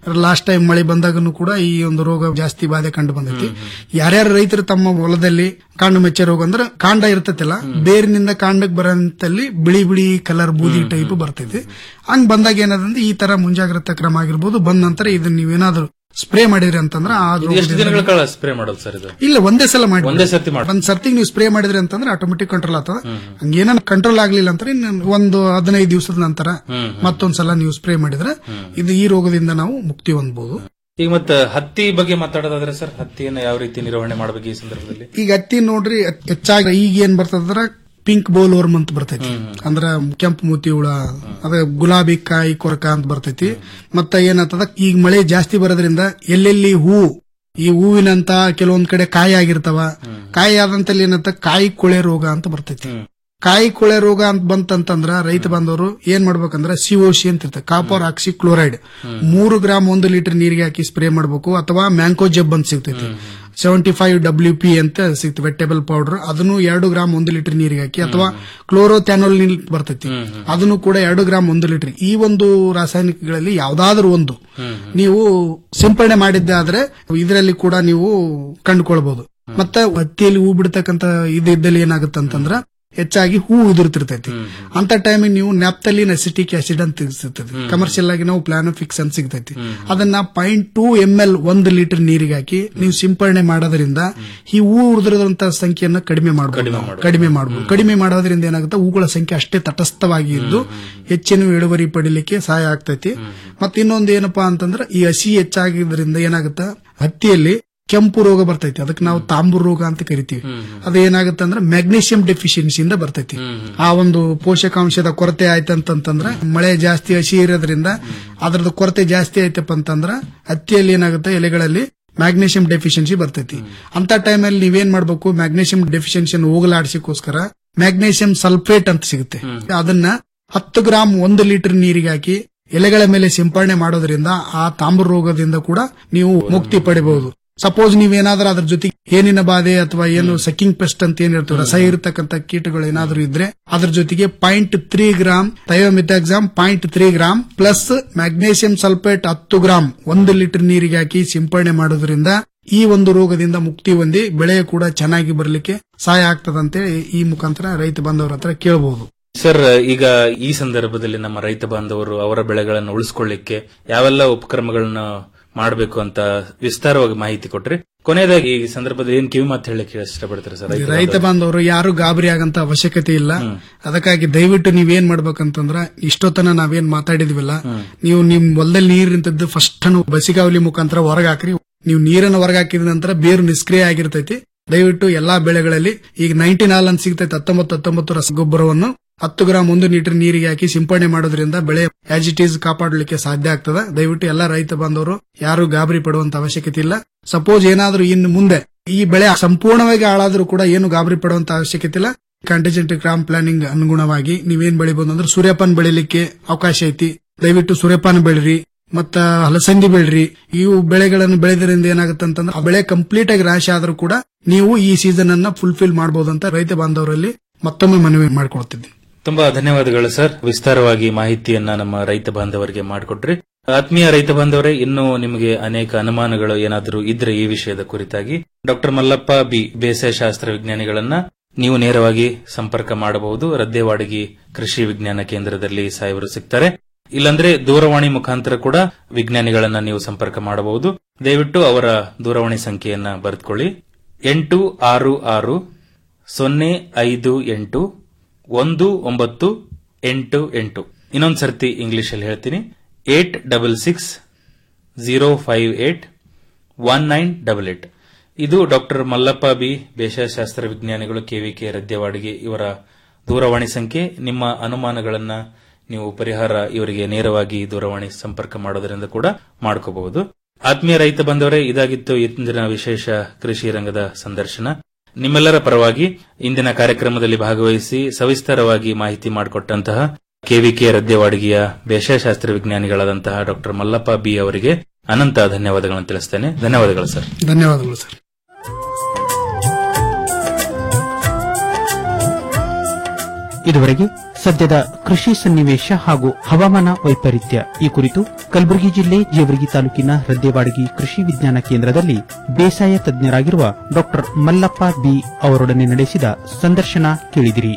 ಲಾಸ್ಟ್ ಟೈಮ್ ಮಳೆ ಬಂದಾಗನು ಕೂಡ ಈ ಒಂದು ರೋಗ ಜಾಸ್ತಿ ಬಾಧೆ ಕಂಡು ಬಂದೈತಿ ಯಾರ್ಯಾರ ರೈತರು ತಮ್ಮ ಹೊಲದಲ್ಲಿ ಕಾಂಡ ಮೆಚ್ಚೆ ರೋಗ ಅಂದ್ರೆ ಕಾಂಡ ಇರ್ತೈತಿಲ್ಲ ಬೇರಿನಿಂದ ಕಾಂಡಕ್ಕೆ ಬರೋಂತಲ್ಲಿ ಬಿಳಿ ಬಿಳಿ ಕಲರ್ ಬೂದಿ ಟೈಪ್ ಬರ್ತೈತಿ ಹಂಗ್ ಬಂದಾಗ ಏನದಂದ್ರೆ ಈ ತರ ಮುಂಜಾಗ್ರತಾ ಕ್ರಮ ಆಗಿರ್ಬೋದು ಬಂದ ನಂತರ ಇದನ್ನ ನೀವೇನಾದ್ರೂ ಸ್ಪ್ರೇ ಮಾಡಿದ್ರಿ ಅಂತಂದ್ರೆ ಆ ಇದು ಎಷ್ಟು ರೋಗದಿಂದ- ದಿನಗಳ ಕಾಲ ಸ್ಪ್ರೇ ಮಾಡೋದು ಸರ್ ಇದು ಇಲ್ಲ ಒಂದೇ ಸಲ ಮಾಡಿ ಒಂದೇ ಸರ್ತಿ ಮಾಡಿ ಒಂದ್ ಸರ್ತಿಗೆ ನೀವು ಸ್ಪ್ರೇ ಮಾಡಿದ್ರಿ ಅಂತಂದ್ರೆ ಆಟೋಮೆಟಿಕ್ ಕಂಟ್ರೋಲ್ ಆಗ್ತದ ಹಂಗೇನ ಕಂಟ್ರೋಲ್ ಆಗ್ಲಿಲ್ಲ ಅಂದ್ರೆ ಇನ್ನು ಒಂದು ಹದಿನೈದು ದಿವಸದ ನಂತರ ಹ್ಮ್. ಮತ್ತೊಂದ್ಸಲ ನೀವು ಸ್ಪ್ರೇ ಮಾಡಿದ್ರೆ ಇದು ಈ ರೋಗದಿಂದ ನಾವು ಮುಕ್ತಿ ಹೊಂದಬಹುದು ಈಗ ಮತ್ತೆ ಹತ್ತಿ ಬಗ್ಗೆ ಮಾತಾಡೋದಾದ್ರೆ ಸರ್ ಹತ್ತಿಯನ್ನು ಯಾವ ರೀತಿ ನಿರ್ವಹಣೆ ಮಾಡಬೇಕು ಈ ಸಂದರ್ಭದಲ್ಲಿ ಈಗ ಹತ್ತಿ ನೋಡ್ರಿ ಹೆಚ್ಚಾಗಿ ಈಗ ಏನ್ ಬರ್ತದ್ರ ಪಿಂಕ್ ಬೋಲ್ ವರ್ಮ್ ಅಂತ ಬರ್ತೈತಿ ಅಂದ್ರ ಕೆಂಪು ಮೂತಿ ಹುಳ ಅದ ಗುಲಾಬಿ ಕಾಯಿ ಕೊರಕ ಅಂತ ಬರ್ತೈತಿ ಮತ್ತ ಏನಾಗ್ತದ ಈಗ ಮಳೆ ಜಾಸ್ತಿ ಬರೋದ್ರಿಂದ ಎಲ್ಲೆಲ್ಲಿ ಹೂ ಈ ಹೂವಿನಂತ ಕೆಲವೊಂದ್ ಕಡೆ ಕಾಯಿ ಆಗಿರ್ತಾವ ಕಾಯಿ ಆದಂತಲ್ಲಿ ಏನಂತ ಕಾಯಿ ಕೊಳೆ ರೋಗ ಅಂತ ಬರ್ತೈತಿ ಕಾಯಿ ಕೊಳೆ ರೋಗ ಅಂತ ಬಂತಂತಂದ್ರ ರೈತ ಬಾಂಧವರು ಏನ್ ಮಾಡ್ಬೇಕಂದ್ರ ಸಿಒಸಿ ಅಂತ ಇರ್ತದೆ ಕಾಪರ್ ಆಕ್ಸಿ ಕ್ಲೋರೈಡ್ ಮೂರು ಗ್ರಾಮ್ ಒಂದು ಲೀಟರ್ ನೀರಿಗೆ ಹಾಕಿ ಸ್ಪ್ರೇ ಮಾಡಬೇಕು ಅಥವಾ ಮ್ಯಾಂಕೋ ಜಬ್ ಅಂತ ಸಿಗ್ತೈತಿ ಸೆವೆಂಟಿ ಫೈವ್ ಡಬ್ಲ್ಯೂ ಪಿ ಅಂತ ಸಿಗ್ತದೆ ವೆಟೇಬಲ್ ಪೌಡರ್ ಅದನ್ನು ಎರಡು ಗ್ರಾಮ್ ಒಂದು ಲೀಟರ್ ನೀರಿಗೆ ಹಾಕಿ ಅಥವಾ ಕ್ಲೋರೋಥ್ಯಾನೋಲ್ ನೀಲ್ ಬರ್ತೈತಿ ಅದನ್ನು ಕೂಡ ಎರಡು ಗ್ರಾಮ್ ಒಂದು ಲೀಟರ್ ಈ ಒಂದು ರಾಸಾಯನಿಕಗಳಲ್ಲಿ ಯಾವ್ದಾದ್ರು ಒಂದು ನೀವು ಸಿಂಪಡಣೆ ಮಾಡಿದ್ದೆ ಆದ್ರೆ ಇದರಲ್ಲಿ ಕೂಡ ನೀವು ಕಂಡುಕೊಳ್ಬಹುದು ಮತ್ತೆ ಹತ್ತಿಯಲ್ಲಿ ಹೂ ಬಿಡ್ತಕ್ಕಂತ ಇದು ಇದ್ದಲ್ಲಿ ಏನಾಗುತ್ತೆ ಅಂತಂದ್ರ ಹೆಚ್ಚಾಗಿ ಹೂ ಉದುರ್ತಿರ್ತೈತಿ ಅಂತ ಟೈಮಿಗೆ ನೀವು ನ್ಯಾಪ್ತಲಿನ್ ಅಸಿಟಿಕ್ ಆಸಿಡ್ ಅಂತ ಸಿಗ್ತೈತಿ ಕಮರ್ಷಿಯಲ್ ಆಗಿ ನಾವು ಪ್ಲಾನೋಫಿಕ್ಸ್ ಅಂತ ಸಿಗ್ತೈತಿ ಅದನ್ನ ಪಾಯಿಂಟ್ ಟೂ ಎಂ ಎಲ್ ಒಂದು ಲೀಟರ್ ನೀರಿಗೆ ಹಾಕಿ ನೀವು ಸಿಂಪಡಣೆ ಮಾಡೋದ್ರಿಂದ ಈ ಹೂ ಉದುರದಂತ ಸಂಖ್ಯೆಯನ್ನು ಕಡಿಮೆ ಮಾಡಬಹುದು ಕಡಿಮೆ ಮಾಡಬಹುದು ಕಡಿಮೆ ಮಾಡೋದ್ರಿಂದ ಏನಾಗುತ್ತೆ ಹೂಗಳ ಸಂಖ್ಯೆ ಅಷ್ಟೇ ತಟಸ್ಥವಾಗಿ ಇದ್ದು ಹೆಚ್ಚಿನ ಇಳುವರಿ ಪಡಿಲಿಕ್ಕೆ ಸಹಾಯ ಆಗ್ತೈತಿ ಮತ್ತೆ ಇನ್ನೊಂದು ಏನಪ್ಪಾ ಅಂತಂದ್ರೆ ಈ ಹಸಿ ಹೆಚ್ಚಾಗಿದ್ರಿಂದ ಏನಾಗುತ್ತೆ ಹತ್ತಿಯಲ್ಲಿ ಕೆಂಪು ರೋಗ ಬರ್ತೈತಿ ಅದಕ್ಕೆ ನಾವು ತಾಂಬೂರ್ ರೋಗ ಅಂತ ಕರಿತೀವಿ ಅದು ಏನಾಗುತ್ತೆ ಅಂದ್ರೆ ಮ್ಯಾಗ್ನೀಷಿಯಂ ಡೆಫಿಷಿಯನ್ಸಿಯಿಂದ ಬರ್ತೈತಿ ಆ ಒಂದು ಪೋಷಕಾಂಶದ ಕೊರತೆ ಆಯ್ತಂತಂದ್ರೆ ಮಳೆ ಜಾಸ್ತಿ ಹಸಿ ಇರೋದ್ರಿಂದ ಅದ್ರದ್ದು ಕೊರತೆ ಜಾಸ್ತಿ ಆಯ್ತಪ್ಪ ಅಂತಂದ್ರ ಹತ್ತಿಯಲ್ಲಿ ಏನಾಗುತ್ತೆ ಎಲೆಗಳಲ್ಲಿ ಮ್ಯಾಗ್ನೀಷಿಯಂ ಡೆಫಿಷಿಯನ್ಸಿ ಬರ್ತೈತಿ ಅಂತ ಟೈಮಲ್ಲಿ ನೀವೇನ್ ಮಾಡ್ಬೇಕು ಮ್ಯಾಗ್ನೀಷಿಯಂ ಡೆಫಿಷಿಯನ್ಸಿಯನ್ನು ಹೋಗಲಾಡಿಸಿಕೋಸ್ಕರ ಮ್ಯಾಗ್ನೀಷಿಯಂ ಸಲ್ಫೇಟ್ ಅಂತ ಸಿಗುತ್ತೆ ಅದನ್ನ ಹತ್ತು ಗ್ರಾಮ್ ಒಂದು ಲೀಟರ್ ನೀರಿಗೆ ಹಾಕಿ ಎಲೆಗಳ ಮೇಲೆ ಸಿಂಪಡಣೆ ಮಾಡೋದ್ರಿಂದ ಆ ತಾಂಬೂರ್ ರೋಗದಿಂದ ಕೂಡ ನೀವು ಮುಕ್ತಿ ಪಡಿಬಹುದು ಸಪೋಸ್ ನೀವೇನಾದ್ರೂ ಅದ್ರ ಜೊತೆ ಏನಿನ ಬಾಧೆ ಅಥವಾ ಏನು ಸಕ್ಕಿಂಗ್ ಪೆಸ್ಟ್ ಅಂತ ಏನಿರ್ತವೆ ರಸ ಇರತಕ್ಕಂತ ಕೀಟಗಳು ಏನಾದ್ರೂ ಇದ್ರೆ ಅದ್ರ ಜೊತೆಗೆ point three gram thiamethoxam point three gram plus magnesium sulphate ಹತ್ತು ಗ್ರಾಮ್ ಒಂದು ಲೀಟರ್ ನೀರಿಗೆ ಹಾಕಿ ಸಿಂಪಡಣೆ ಮಾಡೋದ್ರಿಂದ ಈ ಒಂದು ರೋಗದಿಂದ ಮುಕ್ತಿ ಹೊಂದಿ ಬೆಳೆ ಕೂಡ ಚೆನ್ನಾಗಿ ಬರಲಿಕ್ಕೆ ಸಹಾಯ ಆಗ್ತದಂತೆ ಈ ಮುಖಾಂತರ ರೈತ ಬಾಂಧವರ ಹತ್ರ ಕೇಳಬಹುದು ಸರ್ ಈಗ ಈ ಸಂದರ್ಭದಲ್ಲಿ ನಮ್ಮ ರೈತ ಬಾಂಧವರು ಅವರ ಬೆಳೆಗಳನ್ನು ಉಳಿಸ್ಕೊಳ್ಳಿಕ್ಕೆ ಯಾವೆಲ್ಲ ಉಪಕ್ರಮಗಳನ್ನು ಮಾಡಬೇಕು ಅಂತ ವಿಸ್ತಾರವಾಗಿ ಮಾಹಿತಿ ಕೊಟ್ರಿ ಕೊನೆಯದಾಗಿ ಈ ಸಂದರ್ಭದಲ್ಲಿ ಏನ್ ಕಿವಿ ಮಾತು ಹೇಳಕ್ಕೆ ಇಷ್ಟಪಡ್ತಾರೆ ಸರ್ ರೈತ ರೈತ ಬಾಂಧವರು ಯಾರು ಗಾಬರಿ ಆಗಂತ ಅವಶ್ಯಕತೆ ಇಲ್ಲ ಅದಕ್ಕಾಗಿ ದಯವಿಟ್ಟು ನೀವೇನ್ ಮಾಡ್ಬೇಕಂತಂದ್ರ ಇಷ್ಟೊತ್ತನ ನಾವೇನ್ ಮಾತಾಡಿದ್ವಿಲ್ಲ ನೀವು ನಿಮ್ ಹೊಲದಲ್ಲಿ ನೀರ್ ನಿಂತದ್ದು ಫಸ್ಟ್ ಬಸಿಗಾವಲಿ ಮುಖಾಂತರ ಹೊರಗೆ ಹಾಕ್ರಿ ನೀವು ನೀರನ್ನು ಹೊರಗೆ ಹಾಕಿದ ನಂತರ ಬೇರು ನಿಷ್ಕ್ರಿಯ ಆಗಿರ್ತೈತಿ ದಯವಿಟ್ಟು ಎಲ್ಲಾ ಬೆಳೆಗಳಲ್ಲಿ ಈಗ ನೈನ್ಟೀನ್ ಹಾಲ್ ಅಂತ ಸಿಗ್ತೈತಿ ಹತ್ತೊಂಬತ್ತು ಹತ್ತೊಂಬತ್ತು ರಸಗೊಬ್ಬರವನ್ನು ಹತ್ತು ಗ್ರಾಮ್ ಒಂದು ಲೀಟರ್ ನೀರಿಗೆ ಹಾಕಿ ಸಿಂಪಡಣೆ ಮಾಡೋದ್ರಿಂದ ಬೆಳೆ ಆಸ್ ಇಟ್ ಈಸ್ ಕಾಪಾಡಲಿಕ್ಕೆ ಸಾಧ್ಯ ಆಗ್ತದೆ ದಯವಿಟ್ಟು ಎಲ್ಲಾ ರೈತ ಬಾಂಧವರು ಯಾರು ಗಾಬರಿ ಪಡುವಂತ ಅವಶ್ಯಕತೆ ಇಲ್ಲ ಸಪೋಸ್ ಏನಾದ್ರೂ ಇನ್ನು ಮುಂದೆ ಈ ಬೆಳೆ ಸಂಪೂರ್ಣವಾಗಿ ಹಾಳಾದ್ರೂ ಕೂಡ ಏನು ಗಾಬರಿ ಪಡುವಂತ ಅವಶ್ಯಕತೆ ಇಲ್ಲ ಕಂಟಿಜೆಂಟ್ ಗ್ರಾಮ್ ಪ್ಲಾನಿಂಗ್ ಅನುಗುಣವಾಗಿ ನೀವೇನ್ ಬೆಳಿಬಹುದು ಅಂದ್ರೆ ಸೂರ್ಯಪಾನ ಬೆಳಿಲಿಕ್ಕೆ ಅವಕಾಶ ಐತಿ ದಯವಿಟ್ಟು ಸೂರ್ಯಪಾನ ಬೆಳಿರಿ ಮತ್ತ ಹಲಸಂದಿ ಬೆಳ್ರಿ ಇವು ಬೆಳೆಗಳನ್ನು ಬೆಳೆದ್ರಿಂದ ಏನಾಗುತ್ತೆ ಅಂತಂದ್ರೆ ಆ ಬೆಳೆ ಕಂಪ್ಲೀಟ್ ಆಗಿ ರಾಶಿ ಆದ್ರೂ ಕೂಡ ನೀವು ಈ ಸೀಸನ್ ಅನ್ನ ಫುಲ್ಫಿಲ್ ಮಾಡಬಹುದು ಅಂತ ರೈತ ಬಾಂಧವರಲ್ಲಿ ಮತ್ತೊಮ್ಮೆ ಮನವಿ ಮಾಡಿಕೊಡ್ತಿದ್ದೀನಿ ತುಂಬಾ ಧನ್ಯವಾದಗಳು ಸರ್ ವಿಸ್ತಾರವಾಗಿ ಮಾಹಿತಿಯನ್ನ ನಮ್ಮ ರೈತ ಬಾಂಧವರಿಗೆ ಮಾಡಿಕೊಟ್ರಿ ಆತ್ಮೀಯ ರೈತ ಬಾಂಧವರೇ ಇನ್ನೂ ನಿಮಗೆ ಅನೇಕ ಅನುಮಾನಗಳು ಏನಾದರೂ ಇದ್ರೆ ಈ ವಿಷಯದ ಕುರಿತಾಗಿ ಡಾಕ್ಟರ್ ಮಲ್ಲಪ್ಪ ಬಿ ಬೇಸಾಯ ಶಾಸ್ತ್ರ ವಿಜ್ಞಾನಿಗಳನ್ನ ನೀವು ನೇರವಾಗಿ ಸಂಪರ್ಕ ಮಾಡಬಹುದು ರದ್ದೇವಾಡಗಿ ಕೃಷಿ ವಿಜ್ಞಾನ ಕೇಂದ್ರದಲ್ಲಿ ಸಾಹೇಬರು ಸಿಗ್ತಾರೆ ಇಲ್ಲಾಂದ್ರೆ ದೂರವಾಣಿ ಮುಖಾಂತರ ಕೂಡ ವಿಜ್ಞಾನಿಗಳನ್ನ ನೀವು ಸಂಪರ್ಕ ಮಾಡಬಹುದು ದಯವಿಟ್ಟು ಅವರ ದೂರವಾಣಿ ಸಂಖ್ಯೆಯನ್ನ ಬರೆದುಕೊಳ್ಳಿ ಎಂಟು ಆರು ಆರು ಸೊನ್ನೆ ಐದು ಎಂಟು ಒಂದು ಒಂಬತ್ತು ಎಂಟು ಎಂಟು ಇನ್ನೊಂದು ಸರ್ತಿ ಇಂಗ್ಲಿಷ್ ಅಲ್ಲಿ ಹೇಳ್ತೀನಿ eight double six zero five eight one nine double eight ಇದು ಡಾಕ್ಟರ್ ಮಲ್ಲಪ್ಪ ಬಿ ಬೇಸಾಯಶಾಸ್ತ್ರ ವಿಜ್ಞಾನಿಗಳು ಕೆವಿಕೆ ರದ್ಯವಾಡಿಗೆ ಇವರ ದೂರವಾಣಿ ಸಂಖ್ಯೆ ನಿಮ್ಮ ಅನುಮಾನಗಳನ್ನ ನೀವು ಪರಿಹಾರ ಇವರಿಗೆ ನೇರವಾಗಿ ದೂರವಾಣಿ ಸಂಪರ್ಕ ಮಾಡೋದರಿಂದ ಕೂಡ ಮಾಡ್ಕೋಬಹುದು ಆತ್ಮೀಯ ರೈತ ಬಂದವರೇ ಇದಾಗಿತ್ತು ಇಂದಿನ ವಿಶೇಷ ಕೃಷಿ ರಂಗದ ಸಂದರ್ಶನ ನಿಮ್ಮೆಲ್ಲರ ಪರವಾಗಿ ಇಂದಿನ ಕಾರ್ಯಕ್ರಮದಲ್ಲಿ ಭಾಗವಹಿಸಿ ಸವಿಸ್ತಾರವಾಗಿ ಮಾಹಿತಿ ಮಾಡಿಕೊಟ್ಟಂತಹ ಕೆವಿಕೆ ರದ್ಯವಾಡಿಗೆಯ ಬೇಸಾಯಶಾಸ್ತ್ರ ವಿಜ್ಞಾನಿಗಳಾದಂತಹ ಡಾಕ್ಟರ್ ಮಲ್ಲಪ್ಪ ಬಿ ಅವರಿಗೆ ಅನಂತ ಧನ್ಯವಾದಗಳನ್ನು ತಿಳಿಸ್ತೇನೆ ಧನ್ಯವಾದಗಳು ಸರ್ ಧನ್ಯವಾದಗಳು ಸರ್ ಇದುವರೆಗೆ ಸದ್ಯದ ಕೃಷಿ ಸನ್ನಿವೇಶ ಹಾಗೂ ಹವಾಮಾನ ವೈಪರೀತ್ಯ ಈ ಕುರಿತು ಕಲಬುರಗಿ ಜಿಲ್ಲೆ ಜೇವರ್ಗಿ ತಾಲೂಕಿನ ರದ್ದೇವಾಡಗಿ ಕೃಷಿ ವಿಜ್ಞಾನ ಕೇಂದ್ರದಲ್ಲಿ ಬೇಸಾಯ ತಜ್ಞರಾಗಿರುವ ಡಾ ಮಲ್ಲಪ್ಪ ಬಿ ಅವರೊಡನೆ ನಡೆಸಿದ ಸಂದರ್ಶನ ಕೇಳಿದಿರಿ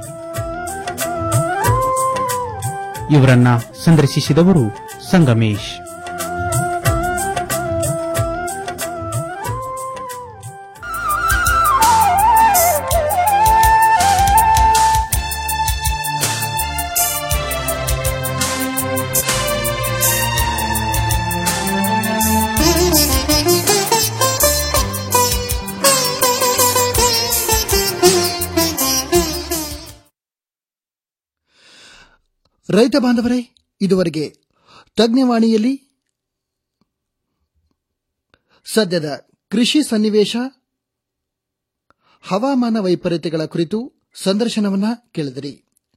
ಇವರನ್ನ ಸಂದರ್ಶಿಸಿದವರು ಸಂಗಮೇಶ್ ರೈತ ಬಾಂಧವರೇ ಇದುವರೆಗೆ ತಜ್ಞವಾಣಿಯಲ್ಲಿ ಸದ್ಯದ ಕೃಷಿ ಸನ್ನಿವೇಶ ಹವಾಮಾನ ವೈಪರೀತ್ಯಗಳ ಕುರಿತು ಸಂದರ್ಶನವನ್ನ ಕೇಳಿದಿರಿ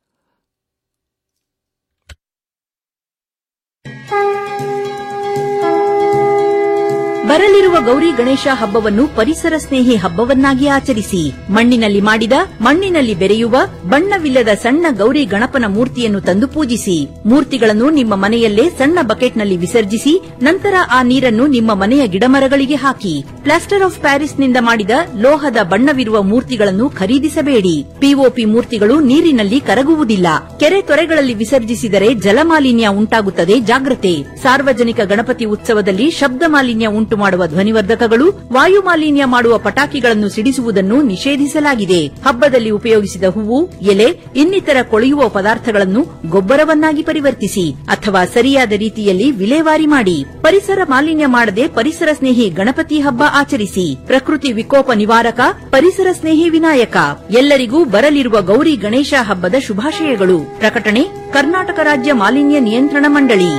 ಬರಲಿರುವ ಗೌರಿ ಗಣೇಶ ಹಬ್ಬವನ್ನು ಪರಿಸರ ಸ್ನೇಹಿ ಹಬ್ಬವನ್ನಾಗಿ ಆಚರಿಸಿ ಮಣ್ಣಿನಲ್ಲಿ ಮಾಡಿದ ಮಣ್ಣಿನಲ್ಲಿ ಬೆರೆಯುವ ಬಣ್ಣವಿಲ್ಲದ ಸಣ್ಣ ಗೌರಿ ಗಣಪನ ಮೂರ್ತಿಯನ್ನು ತಂದು ಪೂಜಿಸಿ ಮೂರ್ತಿಗಳನ್ನು ನಿಮ್ಮ ಮನೆಯಲ್ಲೇ ಸಣ್ಣ ಬಕೆಟ್ನಲ್ಲಿ ವಿಸರ್ಜಿಸಿ ನಂತರ ಆ ನೀರನ್ನು ನಿಮ್ಮ ಮನೆಯ ಗಿಡಮರಗಳಿಗೆ ಹಾಕಿ ಪ್ಲಾಸ್ಟರ್ ಆಫ್ ಪ್ಯಾರಿಸ್ನಿಂದ ಮಾಡಿದ ಲೋಹದ ಬಣ್ಣವಿರುವ ಮೂರ್ತಿಗಳನ್ನು ಖರೀದಿಸಬೇಡಿ ಪಿಒಪಿ ಮೂರ್ತಿಗಳು ನೀರಿನಲ್ಲಿ ಕರಗುವುದಿಲ್ಲ ಕೆರೆ ತೊರೆಗಳಲ್ಲಿ ವಿಸರ್ಜಿಸಿದರೆ ಜಲಮಾಲಿನ್ಯ ಉಂಟಾಗುತ್ತದೆ ಜಾಗ್ರತೆ ಸಾರ್ವಜನಿಕ ಗಣಪತಿ ಉತ್ಸವದಲ್ಲಿ ಶಬ್ದ ಮಾಲಿನ್ಯ ಉಂಟು ಮಾಡುವ ಧ್ವನಿವರ್ಧಕಗಳು ವಾಯು ಮಾಲಿನ್ಯ ಮಾಡುವ ಪಟಾಕಿಗಳನ್ನು ಸಿಡಿಸುವುದನ್ನು ನಿಷೇಧಿಸಲಾಗಿದೆ ಹಬ್ಬದಲ್ಲಿ ಉಪಯೋಗಿಸಿದ ಹೂವು ಎಲೆ ಇನ್ನಿತರ ಕೊಳೆಯುವ ಪದಾರ್ಥಗಳನ್ನು ಗೊಬ್ಬರವನ್ನಾಗಿ ಪರಿವರ್ತಿಸಿ ಅಥವಾ ಸರಿಯಾದ ರೀತಿಯಲ್ಲಿ ವಿಲೇವಾರಿ ಮಾಡಿ ಪರಿಸರ ಮಾಲಿನ್ಯ ಮಾಡದೆ ಪರಿಸರ ಸ್ನೇಹಿ ಗಣಪತಿ ಹಬ್ಬ ಆಚರಿಸಿ ಪ್ರಕೃತಿ ವಿಕೋಪ ನಿವಾರಕ ಪರಿಸರ ಸ್ನೇಹಿ ವಿನಾಯಕ ಎಲ್ಲರಿಗೂ ಬರಲಿರುವ ಗೌರಿ ಗಣೇಶ ಹಬ್ಬದ ಶುಭಾಶಯಗಳು ಪ್ರಕಟಣೆ ಕರ್ನಾಟಕ ರಾಜ್ಯ ಮಾಲಿನ್ಯ ನಿಯಂತ್ರಣ ಮಂಡಳಿ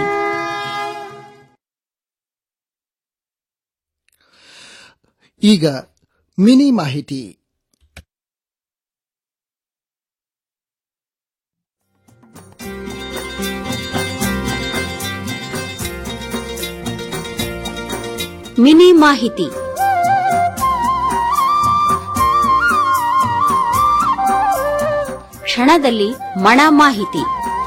ಈಗ ಮಿನಿ ಮಾಹಿತಿ ಮಿನಿ ಮಾಹಿತಿ ಕ್ಷಣದಲ್ಲಿ ಮಣ ಮಾಹಿತಿ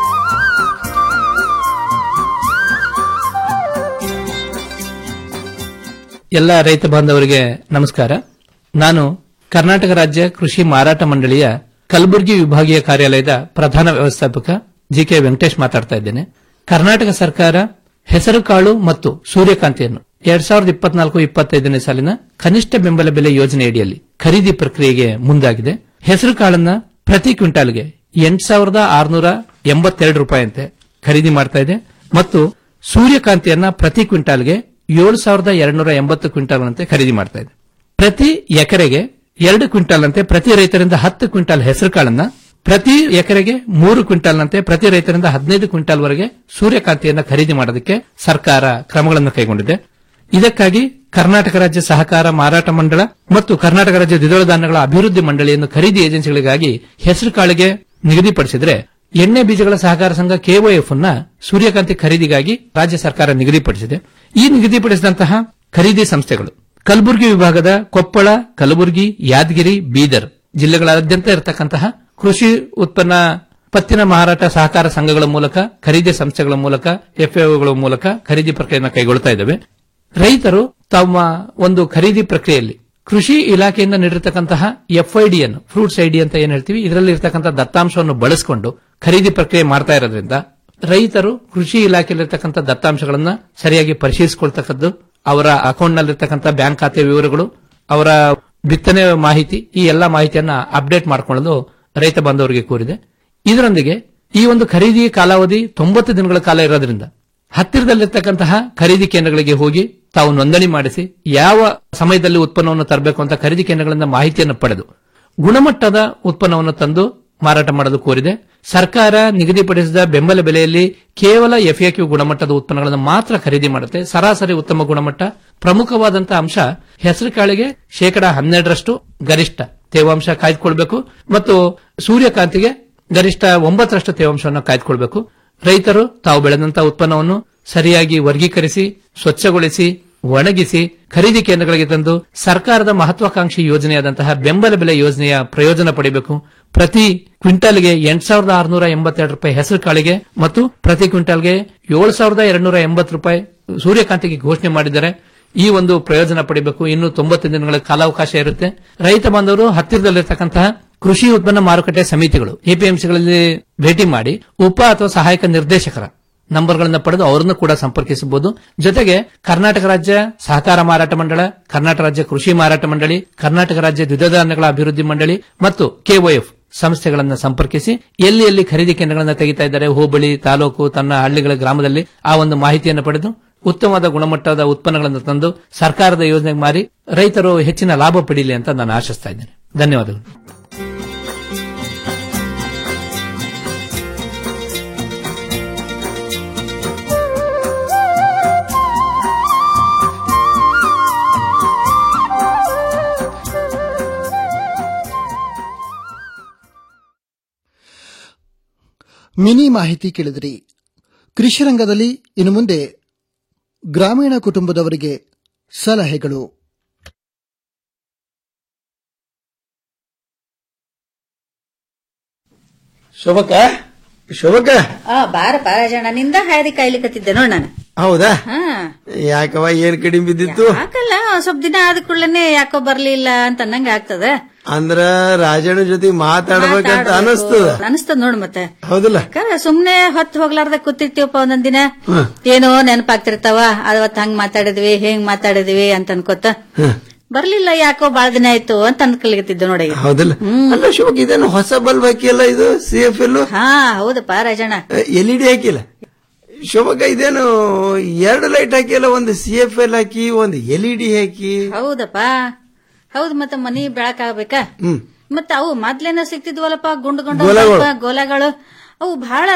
ಎಲ್ಲ ರೈತ ಬಾಂಧವರಿಗೆ ನಮಸ್ಕಾರ ನಾನು ಕರ್ನಾಟಕ ರಾಜ್ಯ ಕೃಷಿ ಮಾರಾಟ ಮಂಡಳಿಯ ಕಲಬುರಗಿ ವಿಭಾಗೀಯ ಕಾರ್ಯಾಲಯದ ಪ್ರಧಾನ ವ್ಯವಸ್ಥಾಪಕ ಜಿ ಕೆ ವೆಂಕಟೇಶ್ ಮಾತಾಡ್ತಾ ಇದ್ದೇನೆ ಕರ್ನಾಟಕ ಸರ್ಕಾರ ಹೆಸರುಕಾಳು ಮತ್ತು ಸೂರ್ಯಕಾಂತಿಯನ್ನು ಎರಡ್ ಸಾವಿರದ ಇಪ್ಪತ್ನಾಲ್ಕು ಇಪ್ಪತ್ತೈದನೇ ಸಾಲಿನ ಕನಿಷ್ಠ ಬೆಂಬಲ ಬೆಲೆ ಯೋಜನೆಯಡಿಯಲ್ಲಿ ಖರೀದಿ ಪ್ರಕ್ರಿಯೆಗೆ ಮುಂದಾಗಿದೆ ಹೆಸರುಕಾಳನ್ನ ಪ್ರತಿ ಕ್ವಿಂಟಾಲ್ಗೆ ಎಂಟು ಸಾವಿರದ ಆರುನೂರ ಎಂಬತ್ತೆರಡು ರೂಪಾಯಿಯಂತೆ ಖರೀದಿ ಮಾಡ್ತಾ ಇದೆ ಮತ್ತು ಸೂರ್ಯಕಾಂತಿಯನ್ನ ಪ್ರತಿ ಕ್ವಿಂಟಾಲ್ಗೆ ಏಳು ಸಾವಿರದ ಎರಡ್ನೂರ ಎಂಬತ್ತು ಕ್ವಿಂಟಾಲ್ನಂತೆ ಖರೀದಿ ಮಾಡ್ತಾ ಇದೆ ಪ್ರತಿ ಎಕರೆಗೆ ಎರಡು ಕ್ವಿಂಟಾಲ್ ಅಂತೆ ಪ್ರತಿ ರೈತರಿಂದ ಹತ್ತು ಕ್ವಿಂಟಾಲ್ ಹೆಸರುಕಾಳನ್ನ ಪ್ರತಿ ಎಕರೆಗೆ ಮೂರು ಕ್ವಿಂಟಾಲ್ನಂತೆ ಪ್ರತಿ ರೈತರಿಂದ ಹದಿನೈದು ಕ್ವಿಂಟಾಲ್ ವರೆಗೆ ಸೂರ್ಯಕಾಂತಿಯನ್ನ ಖರೀದಿ ಮಾಡೋದಕ್ಕೆ ಸರ್ಕಾರ ಕ್ರಮಗಳನ್ನು ಕೈಗೊಂಡಿದೆ ಇದಕ್ಕಾಗಿ ಕರ್ನಾಟಕ ರಾಜ್ಯ ಸಹಕಾರ ಮಾರಾಟ ಮಂಡಳ ಮತ್ತು ಕರ್ನಾಟಕ ರಾಜ್ಯ ದ್ವಿದಳ ಧಾನ್ಯಗಳ ಅಭಿವೃದ್ಧಿ ಮಂಡಳಿಯನ್ನು ಖರೀದಿ ಏಜೆನ್ಸಿಗಳಿಗಾಗಿ ಹೆಸರುಕಾಳಿಗೆ ನಿಗದಿಪಡಿಸಿದ್ರೆ ಎಣ್ಣೆ ಬೀಜಗಳ ಸಹಕಾರ ಸಂಘ ಕೆಒಎಫ್ ಅನ್ನ ಸೂರ್ಯಕಾಂತಿ ಖರೀದಿಗಾಗಿ ರಾಜ್ಯ ಸರ್ಕಾರ ನಿಗದಿಪಡಿಸಿದೆ ಈ ನಿಗದಿಪಡಿಸಿದಂತಹ ಖರೀದಿ ಸಂಸ್ಥೆಗಳು ಕಲಬುರಗಿ ವಿಭಾಗದ ಕೊಪ್ಪಳ ಕಲಬುರಗಿ ಯಾದಗಿರಿ ಬೀದರ್ ಜಿಲ್ಲೆಗಳಾದ್ಯಂತ ಇರತಕ್ಕಂತಹ ಕೃಷಿ ಉತ್ಪನ್ನ ಪತ್ತಿನ ಮಾರಾಟ ಸಹಕಾರ ಸಂಘಗಳ ಮೂಲಕ ಖರೀದಿ ಸಂಸ್ಥೆಗಳ ಮೂಲಕ ಎಫ್ಎಒಗಳ ಮೂಲಕ ಖರೀದಿ ಪ್ರಕ್ರಿಯೆಯನ್ನು ಕೈಗೊಳ್ತಾ ಇದ್ದಾವೆ ರೈತರು ತಮ್ಮ ಒಂದು ಖರೀದಿ ಪ್ರಕ್ರಿಯೆಯಲ್ಲಿ ಕೃಷಿ ಇಲಾಖೆಯಿಂದ ನೀಡಿರತಕ್ಕಂತಹ ಎಫ್ಐಡಿ ಅನ್ನು ಫ್ರೂಟ್ಸ್ ಐಡಿ ಅಂತ ಏನ್ ಹೇಳ್ತೀವಿ ಇದರಲ್ಲಿ ಇರತಕ್ಕಂತಹ ದತ್ತಾಂಶವನ್ನು ಬಳಸಿಕೊಂಡು ಖರೀದಿ ಪ್ರಕ್ರಿಯೆ ಮಾಡ್ತಾ ಇರೋದ್ರಿಂದ ರೈತರು ಕೃಷಿ ಇಲಾಖೆಯಲ್ಲಿರ್ತಕ್ಕಂಥ ದತ್ತಾಂಶಗಳನ್ನ ಸರಿಯಾಗಿ ಪರಿಶೀಲಿಸಿಕೊಳ್ತಕ್ಕದ್ದು ಅವರ ಅಕೌಂಟ್ನಲ್ಲಿರ್ತಕ್ಕಂಥ ಬ್ಯಾಂಕ್ ಖಾತೆ ವಿವರಗಳು ಅವರ ಬಿತ್ತನೆ ಮಾಹಿತಿ ಈ ಎಲ್ಲಾ ಮಾಹಿತಿಯನ್ನ ಅಪ್ಡೇಟ್ ಮಾಡಿಕೊಳ್ಳಲು ರೈತ ಬಾಂಧವರಿಗೆ ಕೋರಿದೆ ಇದರೊಂದಿಗೆ ಈ ಒಂದು ಖರೀದಿ ಕಾಲಾವಧಿ ತೊಂಬತ್ತು ದಿನಗಳ ಕಾಲ ಇರೋದ್ರಿಂದ ಹತ್ತಿರದಲ್ಲಿರ್ತಕ್ಕಂತಹ ಖರೀದಿ ಕೇಂದ್ರಗಳಿಗೆ ಹೋಗಿ ತಾವು ನೋಂದಣಿ ಮಾಡಿಸಿ ಯಾವ ಸಮಯದಲ್ಲಿ ಉತ್ಪನ್ನವನ್ನು ತರಬೇಕು ಅಂತ ಖರೀದಿ ಕೇಂದ್ರಗಳಿಂದ ಮಾಹಿತಿಯನ್ನು ಪಡೆದು ಗುಣಮಟ್ಟದ ಉತ್ಪನ್ನವನ್ನು ತಂದು ಮಾರಾಟ ಮಾಡಲು ಕೋರಿದೆ ಸರ್ಕಾರ ನಿಗದಿಪಡಿಸಿದ ಬೆಂಬಲ ಬೆಲೆಯಲ್ಲಿ ಕೇವಲ ಎಫ್ಎಕ್ಯೂ ಗುಣಮಟ್ಟದ ಉತ್ಪನ್ನಗಳನ್ನು ಮಾತ್ರ ಖರೀದಿ ಮಾಡುತ್ತೆ ಸರಾಸರಿ ಉತ್ತಮ ಗುಣಮಟ್ಟ ಪ್ರಮುಖವಾದಂತಹ ಅಂಶ ಹೆಸರುಕಾಳಿಗೆ ಶೇಕಡಾ ಹನ್ನೆರಡರಷ್ಟು ಗರಿಷ್ಠ ತೇವಾಂಶ ಕಾಯ್ದುಕೊಳ್ಬೇಕು ಮತ್ತು ಸೂರ್ಯಕಾಂತಿಗೆ ಗರಿಷ್ಠ ಒಂಬತ್ತರಷ್ಟು ತೇವಾಂಶವನ್ನು ಕಾಯ್ದುಕೊಳ್ಬೇಕು ರೈತರು ತಾವು ಬೆಳೆದಂತಹ ಉತ್ಪನ್ನವನ್ನು ಸರಿಯಾಗಿ ವರ್ಗೀಕರಿಸಿ ಸ್ವಚ್ಛಗೊಳಿಸಿ ಒಣಗಿಸಿ ಖರೀದಿ ಕೇಂದ್ರಗಳಿಗೆ ತಂದು ಸರ್ಕಾರದ ಮಹತ್ವಾಕಾಂಕ್ಷಿ ಯೋಜನೆಯಾದಂತಹ ಬೆಂಬಲ ಬೆಲೆ ಯೋಜನೆಯ ಪ್ರಯೋಜನ ಪಡೆಯಬೇಕು ಪ್ರತಿ ಕ್ವಿಂಟಲ್ಗೆ ಎಂಟ್ ಸಾವಿರದ ಆರುನೂರ ಎಂಬತ್ತೆರಡು ರೂಪಾಯಿ ಹೆಸರು ಕಾಳಿಗೆ ಮತ್ತು ಪ್ರತಿ ಕ್ವಿಂಟಲ್ಗೆ ಏಳು ಸಾವಿರದ ಎರಡ್ನೂರ ಎಂಬತ್ತು ರೂಪಾಯಿ ಸೂರ್ಯಕಾಂತಿಗೆ ಘೋಷಣೆ ಮಾಡಿದ್ದಾರೆ ಈ ಒಂದು ಪ್ರಯೋಜನ ಪಡೆಯಬೇಕು ಇನ್ನು ತೊಂಬತ್ತು ದಿನಗಳ ಕಾಲಾವಕಾಶ ಇರುತ್ತೆ ರೈತ ಬಾಂಧವರು ಹತ್ತಿರದಲ್ಲಿರ್ತಕ್ಕಂತಹ ಕೃಷಿ ಉತ್ಪನ್ನ ಮಾರುಕಟ್ಟೆ ಸಮಿತಿಗಳು ಎಪಿಎಂಸಿಗಳಲ್ಲಿ ಭೇಟಿ ಮಾಡಿ ಉಪ ಅಥವಾ ಸಹಾಯಕ ನಿರ್ದೇಶಕರ ನಂಬರ್ಗಳನ್ನು ಪಡೆದು ಅವರನ್ನು ಕೂಡ ಸಂಪರ್ಕಿಸಬಹುದು ಜೊತೆಗೆ ಕರ್ನಾಟಕ ರಾಜ್ಯ ಸಹಕಾರ ಮಾರಾಟ ಮಂಡಳ ಕರ್ನಾಟಕ ರಾಜ್ಯ ಕೃಷಿ ಮಾರಾಟ ಮಂಡಳಿ ಕರ್ನಾಟಕ ರಾಜ್ಯ ದ್ವಿದಳ ಧಾನ್ಯಗಳ ಅಭಿವೃದ್ಧಿ ಮಂಡಳಿ ಮತ್ತು ಕೆಒಎಫ್ ಸಂಸ್ಥೆಗಳನ್ನು ಸಂಪರ್ಕಿಸಿ ಎಲ್ಲಿ ಎಲ್ಲಿ ಖರೀದಿ ಕೇಂದ್ರಗಳನ್ನು ತೆಗಿತಾ ಇದ್ದಾರೆ ಹೋಬಳಿ ತಾಲೂಕು ತನ್ನ ಹಳ್ಳಿಗಳ ಗ್ರಾಮದಲ್ಲಿ ಆ ಒಂದು ಮಾಹಿತಿಯನ್ನು ಪಡೆದು ಉತ್ತಮವಾದ ಗುಣಮಟ್ಟದ ಉತ್ಪನ್ನಗಳನ್ನು ತಂದು ಸರ್ಕಾರದ ಯೋಜನೆಗೆ ಮಾರಿ ರೈತರು ಹೆಚ್ಚಿನ ಲಾಭ ಪಡೀಲಿ ಅಂತ ನಾನು ಆಶಿಸ್ತಾ ಇದ್ದೇನೆ ಧನ್ಯವಾದಗಳು ಮಿನಿ ಮಾಹಿತಿ ಕೇಳಿದ್ರಿ ಕೃಷಿ ರಂಗದಲ್ಲಿ ಇನ್ನು ಮುಂದೆ ಗ್ರಾಮೀಣ ಕುಟುಂಬದವರಿಗೆ ಸಲಹೆಗಳು ಶೋಭಕ್ಕ ಶೋಭಕ್ಕ ಆ ಬಾರ ಪಾರಾಜಣ ನಿಂದ ಹಾಯ್ದಿ ಕಾಯ್ಲಿಕತ್ತಿದ್ದೆ ನೋಡ್ ನಾನು ಹೌದಾ ಹಾ ಯಾಕವ ಏನ್ ಕಡಿಮೆ ಬಿದ್ದಿತ್ತು ಯಾಕಲ್ಲ ಒಂದ್ ಸ್ವಲ್ಪ ದಿನ ಆದ ಕೂಡಲೇ ಯಾಕೋ ಬರ್ಲಿಲ್ಲ ಅಂತ ಅನ್ನಂಗ ಆಗ್ತದ ಅಂದ್ರ ರಾಜಣ್ಣ ಜೊತೆ ಮಾತಾಡ್ಬೇಕಂತ ಅನಸ್ತದ ಅನಸ್ತದ ನೋಡ್ ಮತ್ತೆ ಹೌದಲ್ಲ ಯಾಕಂದ್ರ ಸುಮ್ನೆ ಹೊತ್ತು ಹೋಗ್ಲಾರ್ದ ಕೂತಿರ್ತೀವಪ್ಪ ಒಂದೊಂದ್ ದಿನ ಹ್ಮ್. ಏನೋ ನೆನಪಾಗ್ತಿರ್ತಾವ ಅವತ್ ಹಂಗ್ ಮಾತಾಡಿದ್ವಿ ಹೆಂಗ್ ಮಾತಾಡಿದ್ವಿ ಅಂತ ಅನ್ಕೋತ ಬರ್ಲಿಲ್ಲ ಯಾಕೋ ಬಾಳ ದಿನ ಆಯ್ತು ಅಂತ ಅನ್ಕೊಳ್ತಿದ್ದೆ ನೋಡಿ ಹೌದಲ್ಲ ಅಲ್ಲ ಶೋಭಕ್ ಇದೇನು ಹೊಸ ಬಲ್ಬ್ ಹಾಕಿಲ್ಲ ಇದು ಸಿ ಎಫ್ ಎಲ್ ಹಾ ಹೌದಪ್ಪ ರಾಜಣ್ಣ ಎಲ್ ಇ ಡಿ ಹಾಕಿಲ್ಲ ಶೋಭಕ್ಕ ಇದೇನು ಎರಡು ಲೈಟ್ ಹಾಕಿಲ್ಲ ಒಂದು ಸಿ ಎಫ್ ಎಲ್ ಹಾಕಿ ಒಂದು ಎಲ್ ಇ ಡಿ ಹಾಕಿ ಹೌದಪ್ಪ ಹೌದು ಮತ್ತೆ ಮನಿ ಬೆಳಕಾಗ್ಬೇಕಾ ಹ್ಮ್ ಮತ್ತ ಅವು ಮೊದ್ಲೇನ ಸಿಕ್ತಿದ್ವಲ್ಲಪ್ಪ ಗುಂಡು ಗುಂಡು ಗೋಲಗಳು. ಸ್ವಲ್ಪ ಗೋಲಗಳು ಅವು ಬಹಳ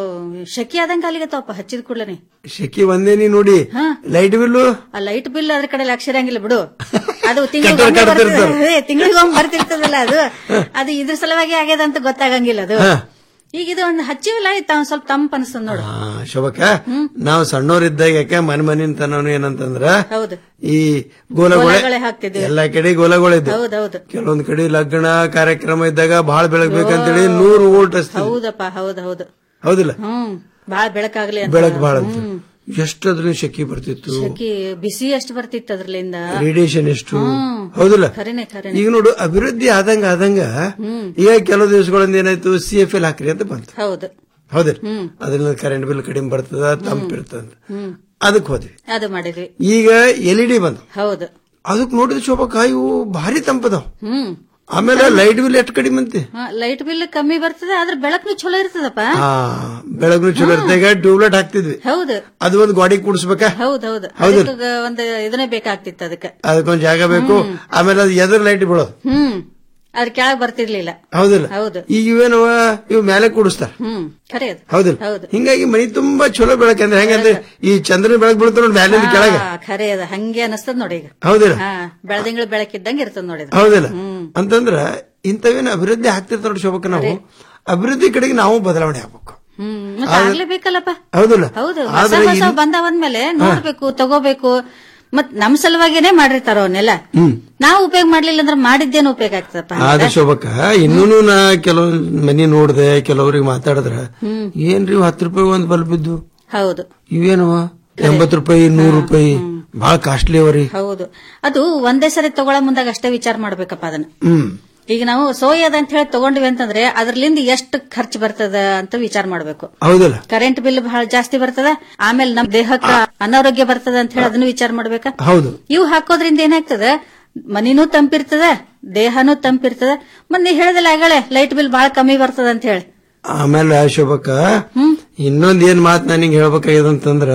ಶಕಿ ಆದಂಗ ಅಲ್ಲಿಗತ್ತವಪ್ಪ ಹಚ್ಚಿದ ಕೂಡಲೇ ಶೆಕಿ ಒಂದೇನಿ ನೋಡಿ ಹಾ. ಲೈಟ್ ಬಿಲ್ಲು ಆ ಲೈಟ್ ಬಿಲ್ ಅದ್ರ ಕಡೆ ಲಕ್ಷ ಇರಂಗಿಲ್ಲ ಬಿಡು ಅದು ಕಟ್ಟಡ ಕಟ್ತಿರ್ತಾರ. ತಿಂಗಳಿಗೆ ಒಮ್ಮೆ ಬರ್ತಿರ್ತದಲ್ಲ ಅದು ಅದು ಇದ್ರ ಸಲುವಾಗಿ ಆಗ್ಯದ ಅಂತ ಗೊತ್ತಾಗಂಗಿಲ್ಲ ಅದು ಹಾ. ಈಗ ಇದು ಒಂದು ಹಚ್ಚಿವಲ್ಲ ಇತ್ತ ಒಂದ್ ಸ್ವಲ್ಪ ತಂಪ ಅನಿಸ್ತದ ನೋಡು ಆ, ಶೋಭಕ್ಕ ನಾವು ಸಣ್ಣವರಿದ್ದಾಗ ಯಾಕೆ ಮನೆ ಮನಿನ ತನವನು ಏನಂತಂದ್ರ ಹೌದು ಈ ಗೋಲಗೊಳೆ ಗೋಲಗಳೇ ಹಾಕ್ತಿದ್ವಿ ಎಲ್ಲಾ ಕಡೆ ಗೋಲಗಳಿದ್ದು ಹೌದೌದು ಕೆಲವೊಂದ್ ಕಡೆ ಲಗ್ನ ಕಾರ್ಯಕ್ರಮ ಇದ್ದಾಗ ಬಹಳ ಬೆಳಗ್ಬೇಕಂತೇಳಿ ನೂರು ವೋಲ್ಟ್ ಹಚ್ತಿದ್ವಿ ಹೌದಪ್ಪ ಹೌದು ಹೌದು ಹೌದಿಲ್ಲ ಹ್ಮ್ ಬಾಳ ಬೆಳಕಾಗ್ಲಿ ಅಂತ ಬೆಳಕ್ ಬಹಳ ಅಂತ ಎಷ್ಟು ಅದ್ರ ಶೆಕಿ ಬರ್ತಿತ್ತು ಶಕಿ ಬಿಸಿ ಎಷ್ಟು ಬರ್ತಿತ್ತು ಅದ್ರಲಿಂದ ರೇಡಿಯೇಷನ್ ಎಷ್ಟು ಹ್ಮ್. ಹೌದಿಲ್ಲ ಖರೇನೆ ಖರೇನೆ ಈಗ ನೋಡು ಅಭಿವೃದ್ಧಿ ಆದಂಗ ಆದಂಗ ಈಗ ಕೆಲವು ದಿವಸಗಳಿಂದ ಏನಾಯ್ತು ಸಿ ಎಫ್ ಎಲ್ ಹಾಕ್ರಿ ಅಂತ ಬಂತು ಹೌದು ಹೌದಿಲ್ಲ ಹ್ಮ್. ಅದರಿಂದ ಕರೆಂಟ್ ಬಿಲ್ ಕಡಿಮೆ ಬರ್ತದ ತಂಪಿರ್ತದ ಹ್ಮ್ ಅದಕ್ಕೆ ಹೋದ್ವಿ ಅದು ಮಾಡಿದ್ವಿ ಈಗ ಎಲ್ ಇ ಡಿ ಬಂದು ಹೌದು ಅದಕ್ಕೆ ನೋಡಿದ ಶೋಭಕ್ಕ ಇವು ಭಾರಿ ತಂಪದಾವ್ ಹ್ಮ್ ಆಮೇಲೆ ಲೈಟ್ ಬಿಲ್ ಎಷ್ಟು ಕಡಿಮೆ ಅಂತೆ ಲೈಟ್ ಬಿಲ್ ಕಮ್ಮಿ ಬರ್ತದೆ ಆದ್ರೆ ಬೆಳಕ್ನು ಚಲೋ ಇರ್ತದಪ್ಪ ಆ ಬೆಳಗ್ನು ಚಲೋ ಇರ್ತಾಗ ಟ್ಯೂಬ್ಲೈಟ್ ಹಾಕ್ತಿದ್ವಿ ಹೌದು ಅದು ಒಂದು ಗಾಡಿ ಕೂಡಿಸ್ಬೇಕಾ ಹೌದು ಹೌದು ಹೌದು. ಅದಕ್ಕೆ ಒಂದು ಇದನ್ನೇ ಬೇಕಾಗ್ತಿತ್ತು ಅದಕ್ಕೆ ಅದಕ್ಕೊಂದ್ ಜಾಗ ಬೇಕು ಆಮೇಲೆ ಅದು ಎದುರು ಲೈಟ್ ಬೀಳೋದು ಹ್ಮ್ ಅದ್ರ ಕೆಳಗ್ ಬರ್ತಿರ್ಲಿಲ್ಲ ಹೌದಿಲ್ಲ ಹೌದು ಈಗ ಇವೇನವ ಇವು ಮೇಲೆ ಕೂಡಿಸ್ತಾರ ಹ್ಮ್ ಖರೆ ಅದು ಹೌದಿಲ್ಲ ಹೌದು ಹಿಂಗಾಗಿ ಮನಿ ತುಂಬಾ ಚಲೋ ಬೆಳಕಂದ್ರೆ ಹೆಂಗಂದ್ರೆ ಈ ಚಂದ್ರನ ಬೆಳಕು ಬೀಳ್ತಾರ ನೋಡಿ ಮ್ಯಾಲಿಂದ ಕೆಳಗೆ ಹಾ, ಖರೆ ಅದ ಹಂಗೆ ಅನಸ್ತದ ನೋಡಿ ಈಗ ಹೌದಿಲ್ಲ ಹಾ ಬೆಳದಿಂಗಳ ಬೆಳಕಿದ್ದಂಗೆ ಇರ್ತದ ನೋಡಿ ಅದು. ಹೌದಿಲ್ಲ ಅಂತಂದ್ರ ಇಂಥವೇನು ಅಭಿವೃದ್ಧಿ ಆಗ್ತಿರ್ತಾರ ನೋಡಿ ಶೋಭಕ್ಕ ನಾವು ಅಭಿವೃದ್ಧಿ ಕಡೆಗೆ ನಾವು ಬದಲಾವಣೆ ಆಗ್ಬೇಕು ಹ್ಮ್ ಮತ್ತೆ ಆಗ್ಲೇಬೇಕಲ್ಲಪ್ಪ ಹೌದಿಲ್ಲ ಹೌದು ಹೊಸ ಆದ್ರೆ ಹೊಸ ಇನ್- ಬಂದವಂದ್ಮೇಲೆ ನೋಡ್ಬೇಕು ತಗೋಬೇಕು ಮತ್ ನಮ್ ಸಲುವಾಗಿನೇ ಮಾಡಿರ್ತಾರ ಅವನ್ನೆಲ್ಲ ಹ್ಮ್ ನಾವು ಉಪಯೋಗ ಮಾಡ್ಲಿಲ್ಲ ಅಂದ್ರೆ ಮಾಡಿದ್ದೇನು ಉಪಯೋಗ ಆಗ್ತದಪ್ಪ ಆದ ಶೋಭಕ್ಕ ಇನ್ನೂನು ನಾ ಕೆಲವ್ ಮನಿ ನೋಡ್ದೆ ಕೆಲವ್ರಿಗೆ ಮಾತಾಡಿದ್ರ ಹ್ಮ್ ಏನ್ರಿ ಹತ್ತು ರೂಪಾಯಿ ಒಂದ್ ಬಲ್ಬ್ ಇದ್ದು ಹೌದು ಇವೇನವ ಎಂಬತ್ ರೂಪಾಯಿ ನೂರು ರೂಪಾಯಿ ಬಹಳ ಕಾಸ್ಟ್ಲಿ ಅವರಿ ಹೌದು ಅದು ಒಂದೇ ಸರಿ ತಗೊಳ್ಳೋ ಮುಂದಾಗ ಅಷ್ಟೇ ವಿಚಾರ ಮಾಡ್ಬೇಕಪ್ಪ ಅದನ್ನ ಹ್ಮ್ ಈಗ ನಾವು ಸೋಯದ ಅಂತ ಹೇಳಿ ತಗೊಂಡ್ವಿ ಅಂತಂದ್ರೆ ಅದ್ರಲಿಂದ ಎಷ್ಟು ಖರ್ಚು ಬರ್ತದ ಅಂತ ವಿಚಾರ ಮಾಡ್ಬೇಕು ಹೌದಲ್ಲ ಕರೆಂಟ್ ಬಿಲ್ ಬಹಳ ಜಾಸ್ತಿ ಬರ್ತದ ಆಮೇಲೆ ನಮ್ ದೇಹಕ್ಕ ಅನಾರೋಗ್ಯ ಬರ್ತದ ಅಂತ ಹೇಳಿ ಅದನ್ನು ವಿಚಾರ ಮಾಡ್ಬೇಕಾ ಹೌದು ಇವು ಹಾಕೋದ್ರಿಂದ ಏನಾಗ್ತದ ಮನಿನೂ ತಂಪಿರ್ತದ ದೇಹನೂ ತಂಪಿರ್ತದ ಮೊನ್ನೆ ಹೇಳ್ದಲ್ಲ ಆಗಳೆ ಲೈಟ್ ಬಿಲ್ ಬಹಳ ಕಮ್ಮಿ ಬರ್ತದ ಅಂತ ಹೇಳಿ ಆಮೇಲೆ ಶೋಭಕ್ಕ ಇನ್ನೊಂದ್ ಏನ್ ಮಾತ್ ನಾನು ಹಿಂಗ್ ಹೇಳ್ಬೇಕಾಗ್ಯದ ಅಂತಂದ್ರ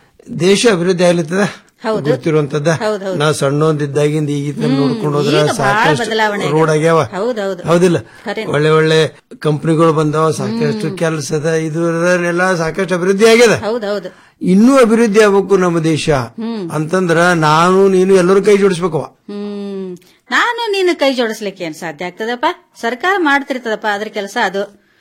ದೇಶ ಅಭಿವೃದ್ಧಿ ಆಗ್ಲಿತ್ತದ ಹೌದು. ಗೊತ್ತಿರುವಂತದ್ದ ಹೌದ್ ಹೌದ್. ನಾ ಸಣ್ಣೊಂದಿದ್ದಾಗಿಂದ ಈಗ ನೋಡ್ಕೊಂಡು ಹೋದ್ರ ಈಗ ಬಹಳ ಸಾಕಷ್ಟು ಬದಲಾವಣೆ ಆಗ್ಯದ. ರೋಡ್ ಆಗ್ಯಾವ ಹೌದೌದು ಹೌದಿಲ್ಲ ಖರೇನೆ. ಒಳ್ಳೆ ಒಳ್ಳೆ ಕಂಪನಿಗಳು ಬಂದಾವ ಸಾಕಷ್ಟು ಕೆಲಸದ ಇದು ಎಲ್ಲ ಸಾಕಷ್ಟು ಅಭಿವೃದ್ಧಿ ಆಗ್ಯದ ಹೌದೌದು ಇನ್ನೂ ಅಭಿವೃದ್ಧಿ ಆಗ್ಬೇಕು ನಮ್ಮ ದೇಶ ಹ್ಮ್. ಅಂತಂದ್ರ ನಾನು ನೀನು ಎಲ್ಲರೂ ಕೈ ಜೋಡಿಸ್ಬೇಕವ ಹ್ಮ್ ನಾನು ನೀನು ಕೈ ಜೋಡಿಸ್ಲಿಕ್ಕೆ ಏನ್ ಸಾಧ್ಯ ಆಗ್ತದಪ್ಪ ಸರ್ಕಾರ ಮಾಡ್ತಿರ್ತದಪ್ಪ ಅದ್ರ ಕೆಲಸ ಅದು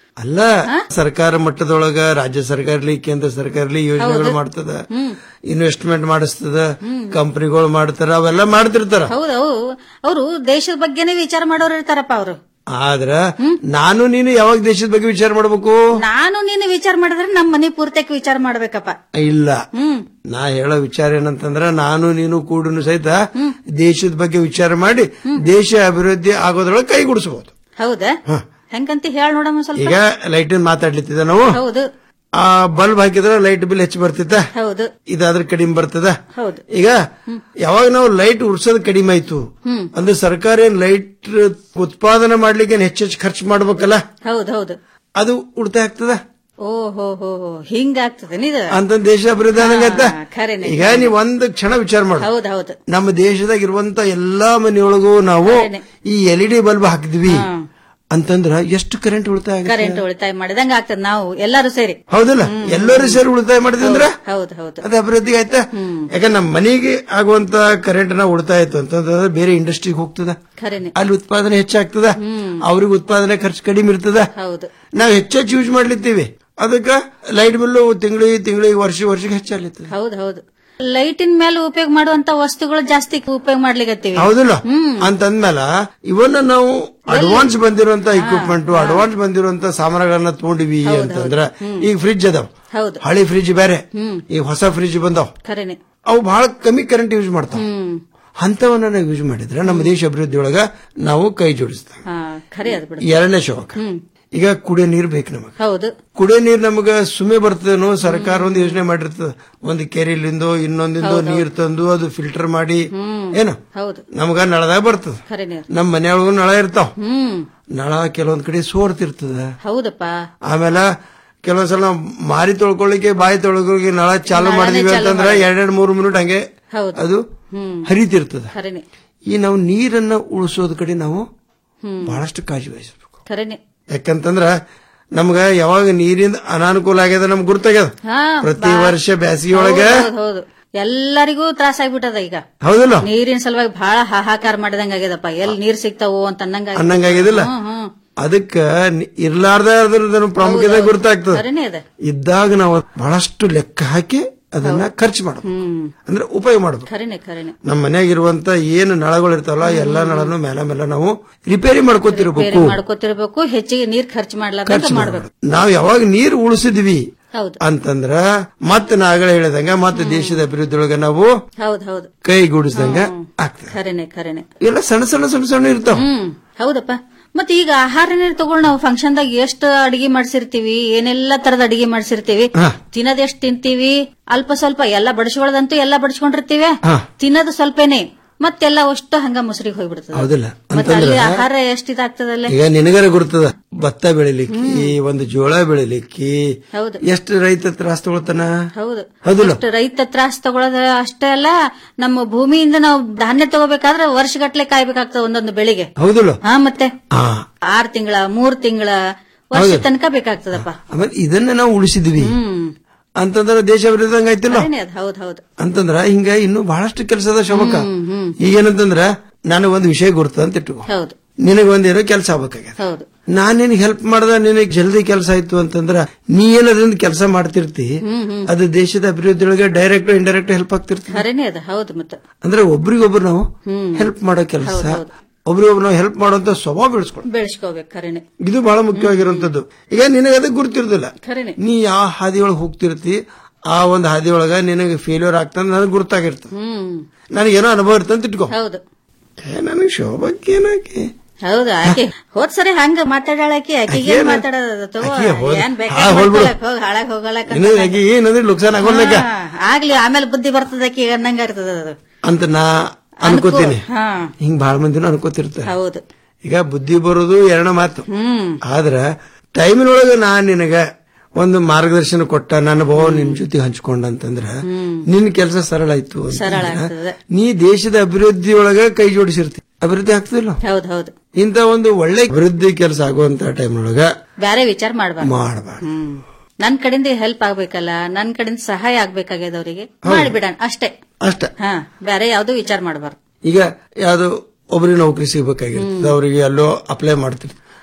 ಅಲ್ಲ ಸರ್ಕಾರ ಮಟ್ಟದೊಳಗ ರಾಜ್ಯ ಸರ್ಕಾರ ಇರ್ಲಿ ಕೇಂದ್ರ ಸರ್ಕಾರ ಇರ್ಲಿ ಯೋಜನೆಗಳು ಹೌದು. ಮಾಡ್ತದ ಇನ್ವೆಸ್ಟ್ಮೆಂಟ್ ಮಾಡಿಸ್ತದ ಕಂಪನಿಗಳು ಮಾಡ್ತಾರ ಅವೆಲ್ಲ ಮಾಡ್ತಿರ್ತಾರ ಹೌದು ಅವರು ದೇಶದ ಬಗ್ಗೆನೇ ವಿಚಾರ ಮಾಡೋರು ಇರ್ತಾರಪ್ಪ ಅವರು ಆದ್ರ ನಾನು ನೀನು ಯಾವಾಗ ದೇಶದ ಬಗ್ಗೆ ವಿಚಾರ ಮಾಡ್ಬೇಕು ನಾನು ನೀನು ವಿಚಾರ ಮಾಡಿದ್ರೆ ನಮ್ಮ ಮನೆ ಪೂರ್ತಕ್ಕೆ ವಿಚಾರ ಮಾಡ್ಬೇಕಪ್ಪ ಇಲ್ಲ ಹ್ಮ್ ನಾ ಹೇಳೋ ವಿಚಾರ ಏನಂತಂದ್ರ ನಾನು ನೀನು ಕೂಡನು ಸಹಿತ ದೇಶದ ಬಗ್ಗೆ ವಿಚಾರ ಮಾಡಿ ದೇಶ ಅಭಿವೃದ್ಧಿ ಆಗೋದ್ರೊಳಗೆ ಕೈಗೂಡಿಸಬಹುದು ಹೌದಾ ಹೆಂಗಂತ ಹೇಳ ನೋಡಮ್ಮ ಸ್ವಲ್ಪ ಈಗ ಲೈಟಿನ ಮಾತಾಡ್ಲಿತ್ತಿದ ನಾವು ಹೌದು ಆ ಬಲ್ಬ್ ಹಾಕಿದ್ರೆ ಲೈಟ್ ಬಿಲ್ ಹೆಚ್ಚು ಬರ್ತಿತ್ತ ಹೌದು ಇದಾದ್ರೆ ಕಡಿಮೆ ಬರ್ತದ ಹೌದು ಈಗ ಯಾವಾಗ ನಾವು ಲೈಟ್ ಉಡ್ಸೋದು ಕಡಿಮೆ ಆಯ್ತು ಹ್ಮ್ ಅಂದ್ರೆ ಸರ್ಕಾರ ಏನ್ ಲೈಟ್ ಉತ್ಪಾದನೆ ಮಾಡ್ಲಿಕ್ಕೆ ಏನ್ ಹೆಚ್ಚೆಚ್ಚು ಖರ್ಚು ಮಾಡ್ಬೇಕಲ್ಲ ಹೌದು ಹೌದು ಅದು ಉಳಿತಾಯ ಆಗ್ತದ ಓ ಹೋ ಹೋ ಹೋ ಹಿಂಗಾಗ್ತದೆ ಇದು ಅಂತ ದೇಶ ಅಭಿವೃದ್ಧಿ ಆದಂಗತ್ತ ಖರೇನೆ ಈಗ ನೀವ್ ಒಂದ್ ಕ್ಷಣ ವಿಚಾರ ಮಾಡು ಹೌದು ಹೌದು ನಮ್ಮ ದೇಶದಾಗ ಇರುವಂತ ಎಲ್ಲಾ ಮನೆಯೊಳಗೂ ನಾವು ಈ ಎಲ್ ಇ ಡಿ ಬಲ್ಬ್ ಹಾಕಿದ್ವಿ ಅಂತಂದ್ರ ಎಷ್ಟು ಕರೆಂಟ್ ಉಳಿತಾಯ ಆಗುತ್ತೆ? ಕರೆಂಟ್ ಉಳಿತಾಯ ಮಾಡಿದಂಗ ಆಗ್ತದೆ ನಾವು ಎಲ್ಲರೂ ಸೇರಿ ಹೌದಲ್ಲ ಎಲ್ಲರೂ ಸೇರಿ ಉಳಿತಾಯ ಮಾಡಿದ್ವಿ ಅಂದ್ರ ಹೌದು ಹೌದು ಅದು ಅಭಿವೃದ್ಧಿ ಆಯ್ತಾ ಯಾಕಂದ್ರೆ ನಮ್ಮ ಮನೆಗೆ ಆಗುವಂತ ಕರೆಂಟ್ ನ ಉಳಿತಾಯ ಆಯ್ತು ಅಂತಂದ್ರೆ ಬೇರೆ ಇಂಡಸ್ಟ್ರಿಗೆ ಹೋಗ್ತದ ಖರೇನೆ ಅಲ್ಲಿ ಉತ್ಪಾದನೆ ಹೆಚ್ಚಾಗ್ತದ ಅವ್ರಿಗೆ ಉತ್ಪಾದನೆ ಖರ್ಚು ಕಡಿಮೆ ಇರ್ತದ ಹೌದು ನಾವು ಹೆಚ್ಚೆಚ್ಚು ಯೂಸ್ ಮಾಡ್ಲಿತ್ತೀವಿ ಅದಕ್ಕ ಲೈಟ್ ಬಿಲ್ಲು ತಿಂಗಳಿಗೆ ತಿಂಗಳಿಗೆ ವರ್ಷ ವರ್ಷಕ್ಕೆ ಹೆಚ್ಚಾಗ್ಲಿತ್ತದ ಹೌದು ಹೌದು ಲೈಟಿನ ಮೇಲೆ ಉಪಯೋಗ ಮಾಡುವಂತ ವಸ್ತುಗಳು ಜಾಸ್ತಿ ಉಪಯೋಗ ಮಾಡ್ಲಿಕತ್ತೀವಿ ಹೌದಿಲ್ಲ ಅಂತಂದ್ಮೇಲ ಇವನ್ನ ನಾವು ಅಡ್ವಾನ್ಸ್ ಬಂದಿರುವಂತ ಇಕ್ವಿಪ್ಮೆಂಟ್ ಅಡ್ವಾನ್ಸ್ ಬಂದಿರುವಂತ ಸಾಮಾನುಗಳನ್ನ ತಗೊಂಡಿವಿ ಅಂತಂದ್ರ ಈಗ ಫ್ರಿಜ್ ಅದಾವ ಹೌದು ಹಳಿ ಫ್ರಿಜ್ ಬೇರೆ ಹ್ಮ್ ಈಗ ಹೊಸ ಫ್ರಿಜ್ ಬಂದಾವ್ ಖರೇನೆ ಅವು ಬಹಳ ಕಮ್ಮಿ ಕರೆಂಟ್ ಯೂಸ್ ಮಾಡ್ತಾವ ಹ್ಮ್ ಅಂತವನ್ನ ನಾವು ಯೂಸ್ ಮಾಡಿದ್ರೆ ನಮ್ಮ ದೇಶ ಅಭಿವೃದ್ಧಿ ಒಳಗ ನಾವು ಕೈ ಜೋಡಿಸ್ತೇವೆ ಹಾ ಖರೆ ಅದ್ ಬಿಡು ಎರಡನೇ ಶೋಕ ಹ್ಮ್ ಈಗ ಕುಡಿಯೋ ನೀರ್ ಬೇಕು ನಮಗ ಹೌದು ಕುಡಿಯೋ ನೀರ್ ನಮಗ ಸುಮ್ಮನೆ ಬರ್ತದೇನೋ ಸರ್ಕಾರ ಒಂದು ಯೋಜನೆ ಮಾಡಿರ್ತದ ಒಂದು ಕೆರೆಲಿಂದೋ ಇನ್ನೊಂದಿಂದೋ ನೀರ್ ತಂದು ಅದು ಫಿಲ್ಟರ್ ಮಾಡಿ ಏನು ಹೌದು ನಮಗ ನಳದಾಗ ಬರ್ತದ ಖರೇನೆ ನಮ್ಮ ಮನೆಯೊಳಗೂ ನಳ ಇರ್ತಾವ ಹ್ಮ್ ನಳ ಕೆಲವೊಂದ್ ಕಡೆ ಸೋರ್ತಿರ್ತದ ಹೌದಪ್ಪ ಆಮೇಲೆ ಕೆಲವೊಂದ್ಸಲ ನಾವು ಮಾರಿ ತೊಳ್ಕೊಳ್ಳಿಕ್ಕೆ ಬಾಯಿ ತೊಳ್ಕೊಳ್ಳಿಕ್ಕೆ ನಳ ಚಾಲು ನಳನೇ ಮಾಡಿದೀವಿ ಚಾಲು ಅಂತಂದ್ರೆ ಮಾಡಿ. ಎರಡೆರಡು ಮೂರು ಮಿನಿಟ್ ಹಂಗೆ ಹೌದು ಅದು ಹ್ಮ್ ಹರಿತಿರ್ತದ ಖರೇನೆ ಈ ನಾವು ನೀರನ್ನ ಉಳಿಸೋದ್ ಕಡೆ ನಾವು ಹ್ಮ್ ಬಹಳಷ್ಟು ಕಾಳಜಿ ವಹಿಸಬೇಕು ಖರೇನೆ ಯಾಕಂತಂದ್ರ ನಮ್ಗ ಯಾವಾಗ ನೀರಿಂದ ಅನಾನುಕೂಲ ಆಗ್ಯದ ನಮ್ಗೆ ಗುರ್ತಾಗ್ಯದ ಹಾ ಪ್ರತಿ ಬಾ- ವರ್ಷ ಬ್ಯಾಸಿಗೆ ಒಳಗ ಹೌದು, ಹೌದು, ಹೌದು ಎಲ್ಲರಿಗೂ ತ್ರಾಸ ಆಗ್ಬಿಟ್ಟದ ಈಗ ಹೌದಿಲ್ಲ ನೀರಿನ ಸಲುವಾಗಿ ಬಹಳ ಹಾಹಾಕಾರ ಮಾಡಿದಂಗ ಆಗ್ಯದಪ್ಪ ಎಲ್ಲಿ ನೀರ್ ಸಿಗ್ತಾವೋ ಅಂತ ಅನ್ನಂಗ ಆಗ್ಯದ. ಅನ್ನಂಗಾಗ್ಯದಿಲ್ಲ ಹ್ಮ್, ಹ್ಮ್. ಅದಕ್ಕ ನಿ- ಇರ್ಲಾರ್ದ ಅದ್ರ ಪ್ರಾಮುಖ್ಯತೆ ಗುರ್ತಾಗ್ತದ ಖರೇನೆ ಅದ ಇದ್ದಾಗ ನಾವು ಬಹಳಷ್ಟು ಲೆಕ್ಕ ಹಾಕಿ ಅದನ್ನ ಖರ್ಚು ಮಾಡೋದು ಹ್ಮ್ ಅಂದ್ರೆ ಉಪಯೋಗ ಮಾಡೋದು ಖರೇನೆ ಖರೇನೆ ನಮ್ಮ ಮನೆಯಾಗಿರುವಂತ ಏನು ನಳಗಳು ಇರ್ತಾವಲ್ಲ ಎಲ್ಲಾ ನಳನು ಮೇಲೆ ಮೇಲೆ ನಾವು ರಿಪೇರಿ ಬೇರೆ ಮಾಡ್ಕೋತಿರ್ಬೇಕು ಮಾಡ್ಕೋತಿರ್ಬೇಕು ಹೆಚ್ಚಿಗೆ ನೀರ್ ಖರ್ಚು ಮಾಡ್ಲಾರ್ದಂಗ ಖರ್ಚು ಮಾಡ್ಬೇಕು ನಾವ್ ಯಾವಾಗ ನೀರು ಉಳಿಸಿದ್ವಿ ಹೌದು ಅಂತಂದ್ರ ಮತ್ತೆ ನಾಗಳ ಹೇಳಿದಂಗ ಮತ್ತೆ ದೇಶದ ಅಭಿವೃದ್ಧಿ ಒಳಗ ನಾವು ಹೌದು ಹೌದು ಕೈಗೂಡಿಸಿದಂಗ ಆಗ್ತದೆ ಖರೇನೆ ಖರೇನೆ ಎಲ್ಲ ಸಣ್ಣ ಸಣ್ಣ ಸಣ್ಣ ಸಣ್ಣ ಇರ್ತಾವ ಹ್ಮ್ ಹೌದಪ್ಪ ಮತ್ತೆ ಈಗ ಆಹಾರ ನೀರು ತಗೊಂಡು ನಾವು ಫಂಕ್ಷನ್ ದಾಗ ಎಷ್ಟು ಅಡಿಗೆ ಮಾಡ್ಸಿರ್ತೀವಿ ಏನೆಲ್ಲಾ ತರದ ಅಡಿಗೆ ಮಾಡ್ಸಿರ್ತೀವಿ ಹಾ. ತಿನ್ನೋದ್ ಎಷ್ಟ್ ತಿಂತೀವಿ ಅಲ್ಪ ಸ್ವಲ್ಪ ಎಲ್ಲ ಬಡಿಸ್ಕೊಳ್ಳೋದಂತೂ ಎಲ್ಲ ಬಡಿಸ್ಕೊಂಡಿರ್ತೀವಿ ಹಾ. ತಿನ್ನೋದು ಸ್ವಲ್ಪನೇ ಮತ್ತೆಲ್ಲ ಅಷ್ಟು ಹಂಗ ಮುಸ್ರಿಗೆ ಹೋಗ್ಬಿಡ್ತದೆ ಹೌದಿಲ್ಲ ಮತ್ತೆ ಅಲ್ಲಿ ಅಂತಂದ್ರ ಆಹಾರ ಎಷ್ಟ್ ಇದಾಗ್ತದಲ್ಲ ಈಗ ನಿನಗರ ಗುರ್ತದ ಭತ್ತ ಬೆಳಿಲಿಕ್ಕೆ ಒಂದು ಜೋಳ ಬೆಳಿಲಿಕ್ಕೆ ಹೌದು ಎಷ್ಟು ರೈತ ತ್ರಾಸ ತಗೊಳ್ತಾನ ಹೌದು ಹೌದಿಲ್ಲ ಅಷ್ಟು ರೈತ ತ್ರಾಸ ತಗೊಳ್ಳೋದು ಅಷ್ಟೇ ಅಲ್ಲ ನಮ್ಮ ಭೂಮಿಯಿಂದ ನಾವು ಧಾನ್ಯ ತಗೋಬೇಕಾದ್ರೆ ವರ್ಷಗಟ್ಲೆ ಕಾಯ್ಬೇಕಾಗ್ತದೆ ಒಂದೊಂದು ಬೆಳಿಗ್ಗೆ ಹೌದಿಲ್ಲ ಹಾ ಮತ್ತೆ ಹಾ ಆರ್ ತಿಂಗಳ ಮೂರ್ ತಿಂಗಳ ವರ್ಷ ಹೌದು. ತನಕ ಬೇಕಾಗ್ತದಪ್ಪ ಆಮೇಲೆ ಇದನ್ನ ನಾವು ಉಳಿಸಿದ್ವಿ ಹ್ಮ್ ಅಂತಂದ್ರ ದೇಶ ಅಭಿವೃದ್ಧಿ ಆಯ್ತಿಲ್ಲ ಖರೇನೆ ಅದ್ ಹೌದ್ ಹೌದು ಅಂತಂದ್ರ ಹಿಂಗ ಇನ್ನು ಬಹಳಷ್ಟು ಕೆಲಸದ ಶೋಭಕ ಹ್ಮ್ ಹ್ಮ್ ಈಗೇನಂತಂದ್ರ ನನಗ್ ಒಂದು ವಿಷಯ ಗುರ್ತ ಅಂತ ಇಟ್ಕೋ ಹೌದು ನಿನಗ್ ಒಂದೇನೋ ಕೆಲಸ ಆಗ್ಬೇಕಾಗ್ಯದ ಹೌದು ನಾನ್ ನಿನಗೆ ಹೆಲ್ಪ್ ಮಾಡ್ದ ನಿನಗ್ ಜಲ್ದಿ ಕೆಲಸ ಆಯ್ತು ಅಂತಂದ್ರ ನೀ ಏನದ್ರಿಂದ ಕೆಲಸ ಮಾಡ್ತಿರ್ತಿ ಹ್ಮ್ ಹ್ಮ್ ಅದು ದೇಶದ ಅಭಿವೃದ್ಧಿ ಒಳಗೆ ಡೈರೆಕ್ಟ್ ಇಂಡೈರೆಕ್ಟ್ ಹೆಲ್ಪ್ ಆಗ್ತಿರ್ತಿ ಖರೇನೆ ಅದ ಹೌದು ಮತ್ತೆ ಅಂದ್ರೆ ಒಬ್ರಿಗೊಬ್ರು ನಾವು ಹ್ಮ್ ಹೆಲ್ಪ್ ಮಾಡೋ ಕೆಲಸ ಹೌದ್ ಹೌದು. ಒಬ್ರಿಗೊಬ್ರು ನಾವು ಹೆಲ್ಪ್ ಮಾಡುವಂತ ಸ್ವಭಾವ ಬೆಳೆಸ್ಕೊಂಡು ಬೆಳೆಸ್ಕೋಬೇಕು ಖರೇನೆ ಇದು ಬಹಳ ಮುಖ್ಯವಾಗಿರುವಂತದ್ದು ಈಗ ನಿನಗೆ ಅದಕ್ಕೆ ಗುರ್ತಿರ್ದಿಲ್ಲ ಖರೇನೆ ನೀ ಯಾವ ಹಾದಿಯೊಳಗೆ ಹೋಗ್ತಿರ್ತಿ ಆ ಒಂದು ಹಾದಿಯೊಳಗ ನಿನಗೆ ಫೇಲ್ಯೂರ್ ಆಗ್ತಂದ ನನಗೆ ಗುರ್ತಾಗಿರ್ತದೆ ಹ್ಮ್ ನನಗೇನೋ ಅನುಭವ ಇರ್ತಂತ ಇಟ್ಕೋ ಹೌದು ಏ, ನನಗೆ ಶೋಭಕ್ಕೆ ಏನಾಕಿ ಹೌದು ಆಕೆ ಹೋದ್ ಸರಿ ಹಂಗ ಮಾತಾಡಾಕಿ ಆಕಿಗೆ ಆಕೆ ಮಾತಾಡೋದು ತಗೋ ಆಕೆ ಹೋದ- ಏನ್ ಹಾಳ್ ಹೋಗ್ಬಿಡು. ಹೋಗಿ ಹಾಳಾಗ್ ಹೋಗಲಕ್ಕ ಇನ್ನು ಆಕಿ ಏನಂದ್ರೆ ಲುಕ್ಸಾನ್ ಆಗೋಲ್ಲಕ ಆಗ್ಲಿ ಆಮೇಲೆ ಬುದ್ಧಿ ಬರ್ತದ ಆಕಿ ಅನ್ನಂಗ ಇರ್ತದ ಅದು ಅಂತ ನಾ ಅನ್ಕೋತೀನಿ ಹಾ ಹಿಂಗ್ ಬಹಳ ಮಂದಿನೂ ಅನ್ಕೋತಿರ್ತಾರೆ ಹೌದು ಈಗ ಬುದ್ಧಿ ಬರೋದು ಎರಡ ಮಾತು ಹ್ಮ್ ಆದ್ರ ಟೈಮಿನೊಳಗ ನಾನ್ ನಿನಗ ಒಂದು ಮಾರ್ಗದರ್ಶನ ಕೊಟ್ಟ ನನ್ನ ಭಾವ ನಿನ್ ಜೊತೆ ಹಂಚ್ಕೊಂಡ ಅಂತಂದ್ರ ನಿನ್ ಕೆಲಸ ಸರಳ ಆಯ್ತು ಸರಳ ಅಂತಂದ್ರ ಆಗ್ತದೆ ನೀ ದೇಶದ ಅಭಿವೃದ್ಧಿ ಒಳಗ ಕೈ ಜೋಡಿಸಿರ್ತಿ ಅಭಿವೃದ್ಧಿ ಆಗ್ತಿಲ್ಲ ಹೌದು ಹೌದು ಇಂತ ಒಂದು ಒಳ್ಳೆ ಅಭಿವೃದ್ಧಿ ಕೆಲಸ ಆಗುವಂತ ಟೈಮ್ ಒಳಗ ಬ್ಯಾರೆ ವಿಚಾರ ಮಾಡ್ಬಾರ್ದು ಮಾಡಬಾರ್ದು ಹ್ಮ್ ನನ್ ಕಡೆಯಿಂದ ಹೆಲ್ಪ್ ಆಗ್ಬೇಕಲ್ಲ ನನ್ ಕಡೆಯಿಂದ ಸಹಾಯ ಆಗ್ಬೇಕಾಗ್ಯದ ಅವರಿಗೆ ಮಾಡಿಬಿಡಣ ಅಷ್ಟೇ ಅಷ್ಟ ಹಾ ಬ್ಯಾರೆ ಯಾವ್ದು ವಿಚಾರ ಮಾಡಬಾರ್ದು ಈಗ ಯಾವ್ದು ಒಬ್ರಿಗೆ ನೌಕರಿ ಸಿಗ್ಬೇಕಾಗಿರ್ತದೆ ಅವರಿಗೆ ಎಲ್ಲೋ ಅಪ್ಲೈ ಮಾಡ್ತಿರ್ತಾರೆ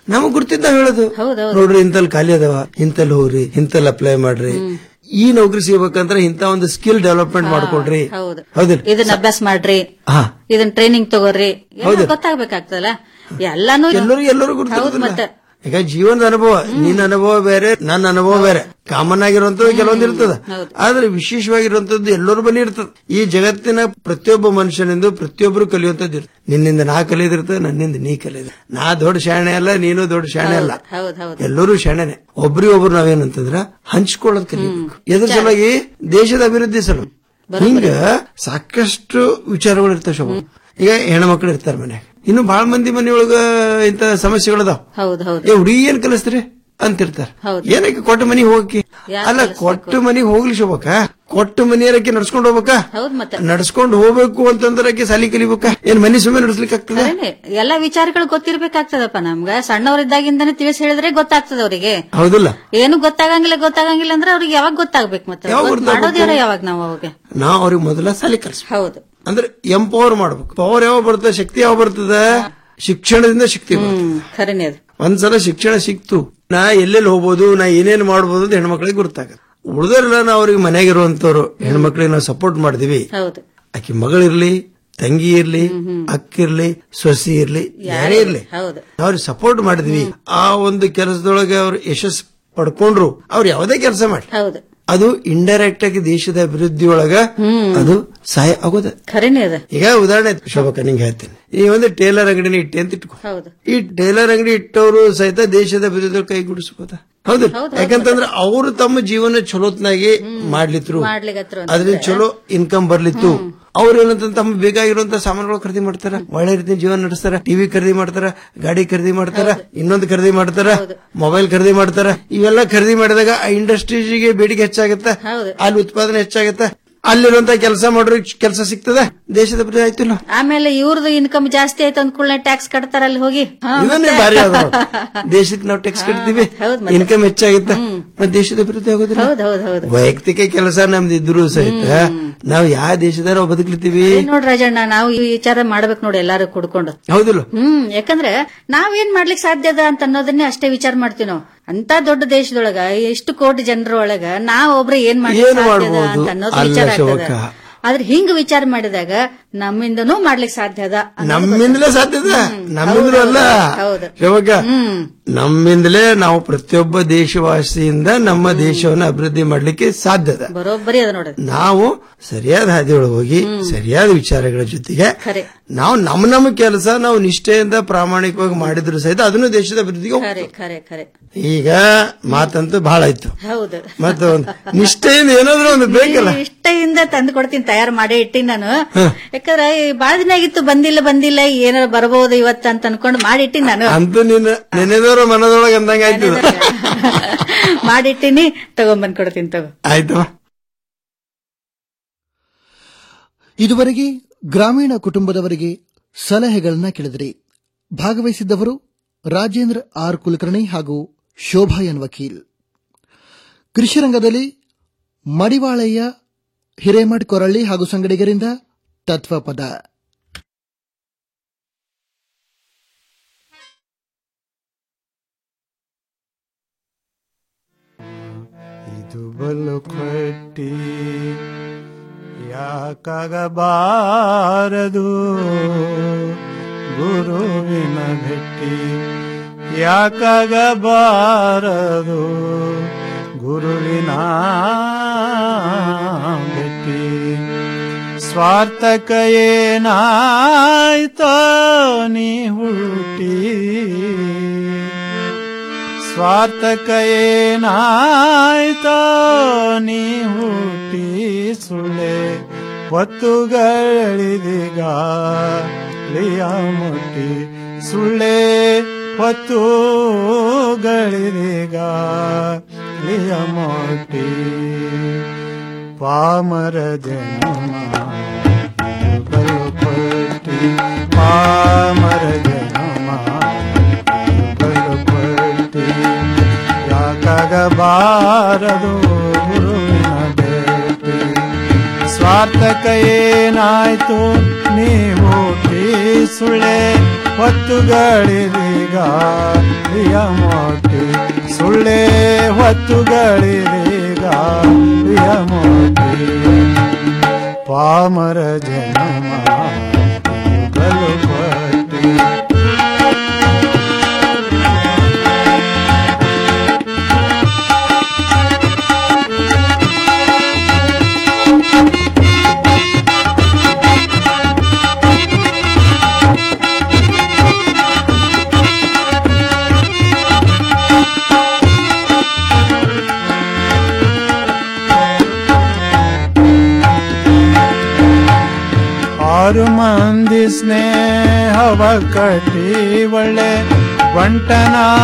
ನಮಗ್ ಗುರ್ತಿದ್ದ ಹೇಳೋದು ನೋಡ್ರಿ ಇಂತಲ್ಲಿ ಖಾಲಿ ಅದಾವ ಇಂತಲ್ಲಿ ಹೋಗ್ರಿ ಇಂತಲ್ಲಿ ಅಪ್ಲೈ ಮಾಡ್ರಿ ಈ ನೌಕರಿ ಸಿಗ್ಬೇಕಂದ್ರೆ ಇಂತ ಒಂದು ಸ್ಕಿಲ್ ಡೆವಲಪ್ಮೆಂಟ್ ಮಾಡ್ಕೊಡ್ರಿ ಹೌದು ಹೌದಿಲ್ಲ ಇದನ್ನ ಅಭ್ಯಾಸ ಮಾಡ್ರಿ ಹಾ ಇದನ್ನ ಟ್ರೈನಿಂಗ್ ತಗೋರಿ ಎಲ್ಲ ಗೊತ್ತಾಗ್ಬೇಕಾಗ್ತದಲ್ಲ ಎಲ್ಲಾನು ಎಲ್ಲರಿಗೂ ಎಲ್ಲರೂ ಹೌದು ಗುರ್ತಿರೋದಿಲ್ಲ ಮತ್ತೆ ಈಗ ಜೀವನದ ಅನುಭವ ನಿನ್ನ ಅನುಭವ ಬೇರೆ ನನ್ನ ಅನುಭವ ಬೇರೆ ಕಾಮನ್ ಆಗಿರುವಂತದ್ದು ಕೆಲವೊಂದು ಇರ್ತದ ಆದ್ರೆ ವಿಶೇಷವಾಗಿರುವಂತದ್ದು ಎಲ್ಲರ ಬಳಿ ಇರ್ತದ ಈ ಜಗತ್ತಿನ ಪ್ರತಿಯೊಬ್ಬ ಮನುಷ್ಯನಿಂದ ಪ್ರತಿಯೊಬ್ಬರು ಕಲಿಯುವಂತದ್ದು ಇರ್ತದೆ ನಿನ್ನಿಂದ ನಾ ಕಲಿಯೋದಿರ್ತದೆ ನನ್ನಿಂದ ನೀ ಕಲಿಯೋದು ನಾ ದೊಡ್ಡ ಶಾಣೆ ಅಲ್ಲ ನೀನು ದೊಡ್ಡ ಶಾಣೆ ಅಲ್ಲ ಹೌದ್ ಹೌದು ಎಲ್ಲರೂ ಶಾಣೆನೆ ಒಬ್ರಿ ಒಬ್ರು ನಾವೇನಂತಂದ್ರ ಹಂಚ್ಕೊಳ್ಳೋದ್ ಕಲಿಬೇಕು ಎದ್ರ ಸಲುವಾಗಿ ದೇಶದ ಅಭಿವೃದ್ಧಿ ಸಲ ಹಿಂಗ ಸಾಕಷ್ಟು ವಿಚಾರಗಳು ಇರ್ತಾವ ಶೋಭ ಈಗ ಹೆಣ್ಮಕ್ಳು ಇರ್ತಾರ ಮನ್ಯಾಗ ಇನ್ನು ಬಹಳ ಮಂದಿ ಮನೆಯೊಳಗ ಇಂತ ಸಮಸ್ಯೆಗಳದಾವ್ ಹೌದು ಹೌದು ಏ ಹುಡುಗಿ ಏನ್ ಕಲಿಸ್ತಾರೆ ಅಂತಿರ್ತಾರ ಏನಕ್ಕೆ ಕೊಟ್ಟ ಮನಿಗೆ ಹೋಗಕ್ಕೆ ಅಲ್ಲ ಕೊಟ್ಟ ಮನಿಗೆ ಹೋಗ್ಲಿ ಶೋಭಕ್ಕ ಕೊಟ್ಟ ಮನೆಯರಕ್ಕೆ ನಡ್ಸ್ಕೊಂಡು ಹೋಗ್ಬೇಕಾ ಹೌದ್ ಮತ್ತೆ ನಡ್ಸ್ಕೊಂಡು ಹೋಗ್ಬೇಕು ಅಂತಂದ್ರೆ ಆಕೆ ಸಾಲಿ ಕಲಿಬೇಕಾ ಏನ್ ಮನಿ ಸುಮ್ಮನೆ ನಡ್ಸ್ಲಿಕ್ಕೆ ಆಗ್ತದ ಖರೇನೆ. ಎಲ್ಲಾ ವಿಚಾರಗಳು ಗೊತ್ತಿರ್ಬೇಕಾಗ್ತದಪ್ಪ ನಮ್ಗ ಸಣ್ಣವರಿದ್ದಾಗಿಂದಾನೆ ತಿಳಿಸಿ ಹೇಳಿದ್ರೆ ಗೊತ್ತಾಗ್ತದ ಅವ್ರಿಗೆ ಹೌದಿಲ್ಲ ಏನು ಗೊತ್ತಾಗಂಗಿಲ್ಲ ಗೊತ್ತಾಗಂಗಿಲ್ಲ ಅಂದ್ರೆ ಅವ್ರಿಗೆ ಯಾವಾಗ ಗೊತ್ತಾಗ್ಬೇಕು ಮತ್ತೆ ಯಾವಾಗ ಗೊತ್ತ್ ಗೊತ್ತಾಗ್ಬೇಕು? ಮಾಡೋದ್ಯಾರ ಯಾವಾಗ ನಾವು ಅವಾಗ ನಾವ್ ಅವ್ರಿಗೆ ಮೊದಲ ಸಾಲಿ ಕಲಿಸ್ಬೇಕು ಹೌದು ಅಂದ್ರೆ ಎಂಪವರ್ ಮಾಡ್ಬೇಕು ಪವರ್ ಯಾವ ಬರ್ತದೆ ಶಕ್ತಿ ಯಾವ ಬರ್ತದ ಶಿಕ್ಷಣದಿಂದ ಶಕ್ತಿ ಬರ್ತದೆ ಖರೇನೆ ಅದು ಒಂದ್ಸಲ ಶಿಕ್ಷಣ ಸಿಕ್ತು ನಾ ಎಲ್ಲೆಲ್ಲಿ ಹೋಗ್ಬೋದು ನಾ ಏನೇನ್ ಮಾಡ್ಬೋದು ಅಂತ ಹೆಣ್ಮಕ್ಳಿಗೆ ಗೊತ್ತಾಗತ್ತೆ ಉಳಿದರೆಲ್ಲ ನಾವು ಅವ್ರಿಗೆ ಮನೆಯಾಗಿರುವಂತವ್ರು ಹೆಣ್ಮಕ್ಳಿಗೆ ನಾವು ಸಪೋರ್ಟ್ ಮಾಡಿದೀವಿ ಹೌದು ಆಕಿ ಮಗಳಿರ್ಲಿ ತಂಗಿ ಇರ್ಲಿ ಅಕ್ಕಿರ್ಲಿ ಸೊಸಿ ಇರ್ಲಿ ಯಾರೇ ಇರ್ಲಿ ಹೌದು ಅವ್ರಿಗೆ ಸಪೋರ್ಟ್ ಮಾಡಿದ್ವಿ ಆ ಒಂದು ಕೆಲಸದೊಳಗೆ ಅವ್ರು ಯಶಸ್ ಪಡ್ಕೊಂಡ್ರು ಅವ್ರು ಯಾವುದೇ ಕೆಲಸ ಮಾಡಿ ಹೌದು ಅದು ಇಂಡೈರೆಕ್ಟ್ ಆಗಿ ದೇಶದ ಅಭಿವೃದ್ಧಿ ಒಳಗ ಅದು ಸಹಾಯ ಆಗೋದ ಖರೇನೆ ಅದ ಈಗ ಉದಾಹರಣೆ ಶೋಭಕ್ಕ ನಿಂಗೆ ಹೇಳ್ತೀನಿ ಈ ಒಂದು ಟೇಲರ್ ಅಂಗಡಿನ ಇಟ್ಟೆ ಅಂತ ಇಟ್ಕೊ ಹೌದು ಈ ಟೇಲರ್ ಅಂಗಡಿ ಇಟ್ಟವರು ಸಹಿತ ದೇಶದ ಅಭಿವೃದ್ಧಿ ಕೈಗೂಡಿಸಬಹುದ ಹೌದು ಯಾಕಂತಂದ್ರೆ ಅವರು ತಮ್ಮ ಜೀವನ ಚಲೋತ್ನಾಗಿ ಮಾಡ್ಲಿತ್ರು ಮಾಡ್ಲಿಕತ್ರು ಅದರಿಂದ ಚಲೋ ಇನ್ಕಮ್ ಬರ್ಲಿತ್ತು ಅವ್ರು ಏನಂತ ತಮ್ಮ ಬೇಕಾಗಿರುವಂತ ಸಾಮಾನುಗಳು ಖರೀದಿ ಮಾಡ್ತಾರ ಒಳ್ಳೆ ರೀತಿ ಜೀವನ ನಡೆಸ್ತಾರ ಟಿವಿ ಖರೀದಿ ಮಾಡ್ತಾರ ಗಾಡಿ ಖರೀದಿ ಮಾಡ್ತಾರ ಇನ್ನೊಂದು ಖರೀದಿ ಮಾಡ್ತಾರ ಮೊಬೈಲ್ ಖರೀದಿ ಮಾಡ್ತಾರ ಇವೆಲ್ಲ ಖರೀದಿ ಮಾಡಿದಾಗ ಆ ಇಂಡಸ್ಟ್ರೀಸ್ಗೆ ಬೇಡಿಕೆ ಹೆಚ್ಚಾಗತ್ತ ಅಲ್ಲಿ ಉತ್ಪಾದನೆ ಹೆಚ್ಚಾಗತ್ತ ಅಲ್ಲಿರುವಂತ ಕೆಲಸ ಮಾಡೋರಿಗೆ ಕೆಲಸ ಸಿಗ್ತದ ದೇಶದ ಅಭಿವೃದ್ಧಿ ಆಯ್ತಿಲ್ಲ ಆಮೇಲೆ ಇವ್ರದ್ದು ಇನ್ಕಮ್ ಜಾಸ್ತಿ ಆಯ್ತು ಅಂದ್ಕೂಡ್ಲೆ ಟ್ಯಾಕ್ಸ್ ಕಟ್ತಾರ ಅಲ್ಲಿ ಹೋಗಿ ಹಾ, ಇದನ್ನೇ ಮತ್ತೆ? ಭಾರಿ ಅದ ದೇಶಕ್ಕೆ ನಾವು ಟ್ಯಾಕ್ಸ್ ಕಟ್ತೀವಿ ಇನ್ಕಮ್ ಹೆಚ್ಚಾಗುತ್ತೆ ಮತ್ತೆ ದೇಶದ ಅಭಿವೃದ್ಧಿ ಆಗೋದಿಲ್ಲ ಹೌದ್ ಹೌದ್ ಹೌದು ವೈಯಕ್ತಿಕ ಕೆಲಸ ನಮ್ದು ಇದ್ರು ಸಹಿತ ನಾವು ಯಾವ ದೇಶದ ನಾವು ಬದುಕ್ಲಿತ್ತೀವಿ ನೋಡ್ ರಾಜಣ್ಣ ನಾವು ಈ ವಿಚಾರ ಮಾಡ್ಬೇಕು ನೋಡಿ ಎಲ್ಲಾರು ಕುಡ್ಕೊಂಡು ಹೌದಿಲ್ಲ ಹ್ಮ್ ಯಾಕಂದ್ರೆ ನಾವೇನ್ ಮಾಡ್ಲಿಕ್ ಸಾಧ್ಯ ಅದ ಅಂತ ಅನ್ನೋದನ್ನೇ ಅಷ್ಟೇ ವಿಚಾರ ಮಾಡ್ತೀವಿ ನಾವು ಅಂತ ದೊಡ್ಡ ದೇಶದೊಳಗ ಎಷ್ಟು ಕೋಟಿ ಜನರ ಒಳಗ ನಾವ್ ಒಬ್ರು ಏನ್ ಮಾಡ್ಲಿಕ್ ಏನ್ ಸಾಧ್ಯ ಅದ ಮಾಡ್ಬೋದು? ಅಂತ ಅನ್ನೋದು ಅಲ್ಲ ವಿಚಾರ ಆಗ್ತದ ಶಿವಕ್ಕ. ಆದ್ರೆ ಹಿಂಗ್ ವಿಚಾರ ಮಾಡಿದಾಗ ನಮ್ಮಿಂದನೂ ಮಾಡ್ಲಿಕ್ ಸಾಧ್ಯ ಅದ ಅನ್ನೋದು ನಮ್ಮಿಂದಲೇ ಸಾಧ್ಯದ ನಮ್ಮಿಂದಲೂ ಅಲ್ಲ ಹೌದು ಶಿವಕ್ಕ ನಮ್ಮಿಂದಲೇ ನಾವು ಪ್ರತಿಯೊಬ್ಬ ದೇಶವಾಸಿಯಿಂದ ನಮ್ಮ ದೇಶವನ್ನ ಅಭಿವೃದ್ಧಿ ಮಾಡ್ಲಿಕ್ಕೆ ಸಾಧ್ಯದ ಬರೋಬ್ಬರಿ ಅದ ನೋಡ್ರಿ ನಾವು ಸರಿಯಾದ ಹಾದಿಯೊಳಗೆ ಹೋಗಿ ಸರಿಯಾದ ವಿಚಾರಗಳ ಜೊತೆಗೆ ಖರೆ ನಾವು ನಮ್ಮ ನಮ್ಮ ಕೆಲಸ ನಾವು ನಿಷ್ಠೆಯಿಂದ ಪ್ರಾಮಾಣಿಕವಾಗಿ ಮಾಡಿದ್ರು ಸಹಿತ ಅದನ್ನು ದೇಶದ ಅಭಿವೃದ್ಧಿಗೆ ಖರೆ ಹೋಗ್ತದೆ. ಖರೆ ಖರೆ ಈಗ ಮಾತಂತೂ ಬಹಳ ಆಯ್ತು ಹೌದು ಮತ್ತೆ ಒಂದು ನಿಷ್ಠೆಯಿಂದ ಏನಾದ್ರೂ ಒಂದು ಬೇಕಲ್ಲ ಇಷ್ಟದಿಂದ ತಂದು ಕೊಡ್ತೀನಿ ತಯಾರು ಮಾಡೇ ಇಟ್ಟಿನಿ ನಾನು ಯಾಕಂದ್ರೆ ಈ ಬಾಳ ದಿನ ಆಗಿತ್ತು ಬಂದಿಲ್ಲ ಬಂದಿಲ್ಲ ಏನಾರ ಬರಬಹುದು ಇವತ್ತು ಅಂತ ಅನ್ಕೊಂಡು ಮಾಡಿಟ್ಟಿನಿ ನಾನು ಅಂತೂ ನಿನ್ನ ನೆನೆದವರ ಮನದೊಳಗೆ ಅಂದಂಗ ಆಯ್ತು ಮಾಡಿಟ್ಟಿನಿ ತಗೊಂಬಂದ್ ಕೊಡ್ತೀನಿ ತಗೋ ಆಯ್ತು ಇದುವರೆಗೆ ಗ್ರಾಮೀಣ ಕುಟುಂಬದವರಿಗೆ ಸಲಹೆಗಳನ್ನ ಕೇಳಿದ್ರಿ ಭಾಗವಹಿಸಿದ್ದವರು ರಾಜೇಂದ್ರ ಆರ್ ಕುಲಕರ್ಣಿ ಹಾಗೂ ಶೋಭಾ ಎನ್ ವಕೀಲ್ ಕೃಷಿ ರಂಗದಲ್ಲಿ ಮಡಿವಾಳಯ್ಯ ಹಿರೇಮಠ್ ಕೊರಳ್ಳಿ ಹಾಗೂ ಸಂಗಡಿಗರಿಂದ ತತ್ವಪದ ಇದು ಬಲು ಕಟ್ಟಿ ಯಾಕಾಗಬಾರದು ಗುರುವಿನ ಭೇಟಿ ಯಾಕಾಗಬಾರದು ಗುರುವಿನ ಭೇಟಿ ಸ್ವಾರ್ಥಕ ಏನಾಯ್ತೋ ನೀ ಹುಟ್ಟಿ ಸ್ವಾರ್ಥಕ ಏನಾಯ್ತೋ ನೀ ಹುಟ್ಟಿ ಸುಳೆ ಹೊತ್ತುಗಳಿದೀಗ ಲಿಯ ಮುಟ್ಟಿ ಸುಳ್ಳೆ ಹೊತ್ತುಗಳಿದೀಗ ಲಿಯ ಮುಟ್ಟಿ ಪಾಮರ ಜನ್ಮ ಬಲು ಪಟ್ಟಿ ಪಾಮರ ಜನ್ಮ ಬಲು ಪಟ್ಟಿ ಯಾಕಾಗಬಾರದು ಗುರುವಿನ ಭೇಟಿ ಸ್ವಾರ್ಥಕ ಏನಾಯ್ತು ನೀವು ಸುಳ್ಳೆ ಹೊತ್ತುಗಳಿದೀಗ ಪ್ರಿಯ ಮೋಟಿ ಸುಳ್ಳೆ ಹೊತ್ತುಗಳಿದೀಗ ಪ್ರಿಯ ಮೋಟಿ ಪಾಮರ ಜನ್ಮ ಯುಗಲು ಪಟ್ಟಿ ಆರು ಮಂದಿ ಸ್ನೇಹವ ಕಟ್ಟಿ ಒಳ್ಳೆ ಬಂಟನ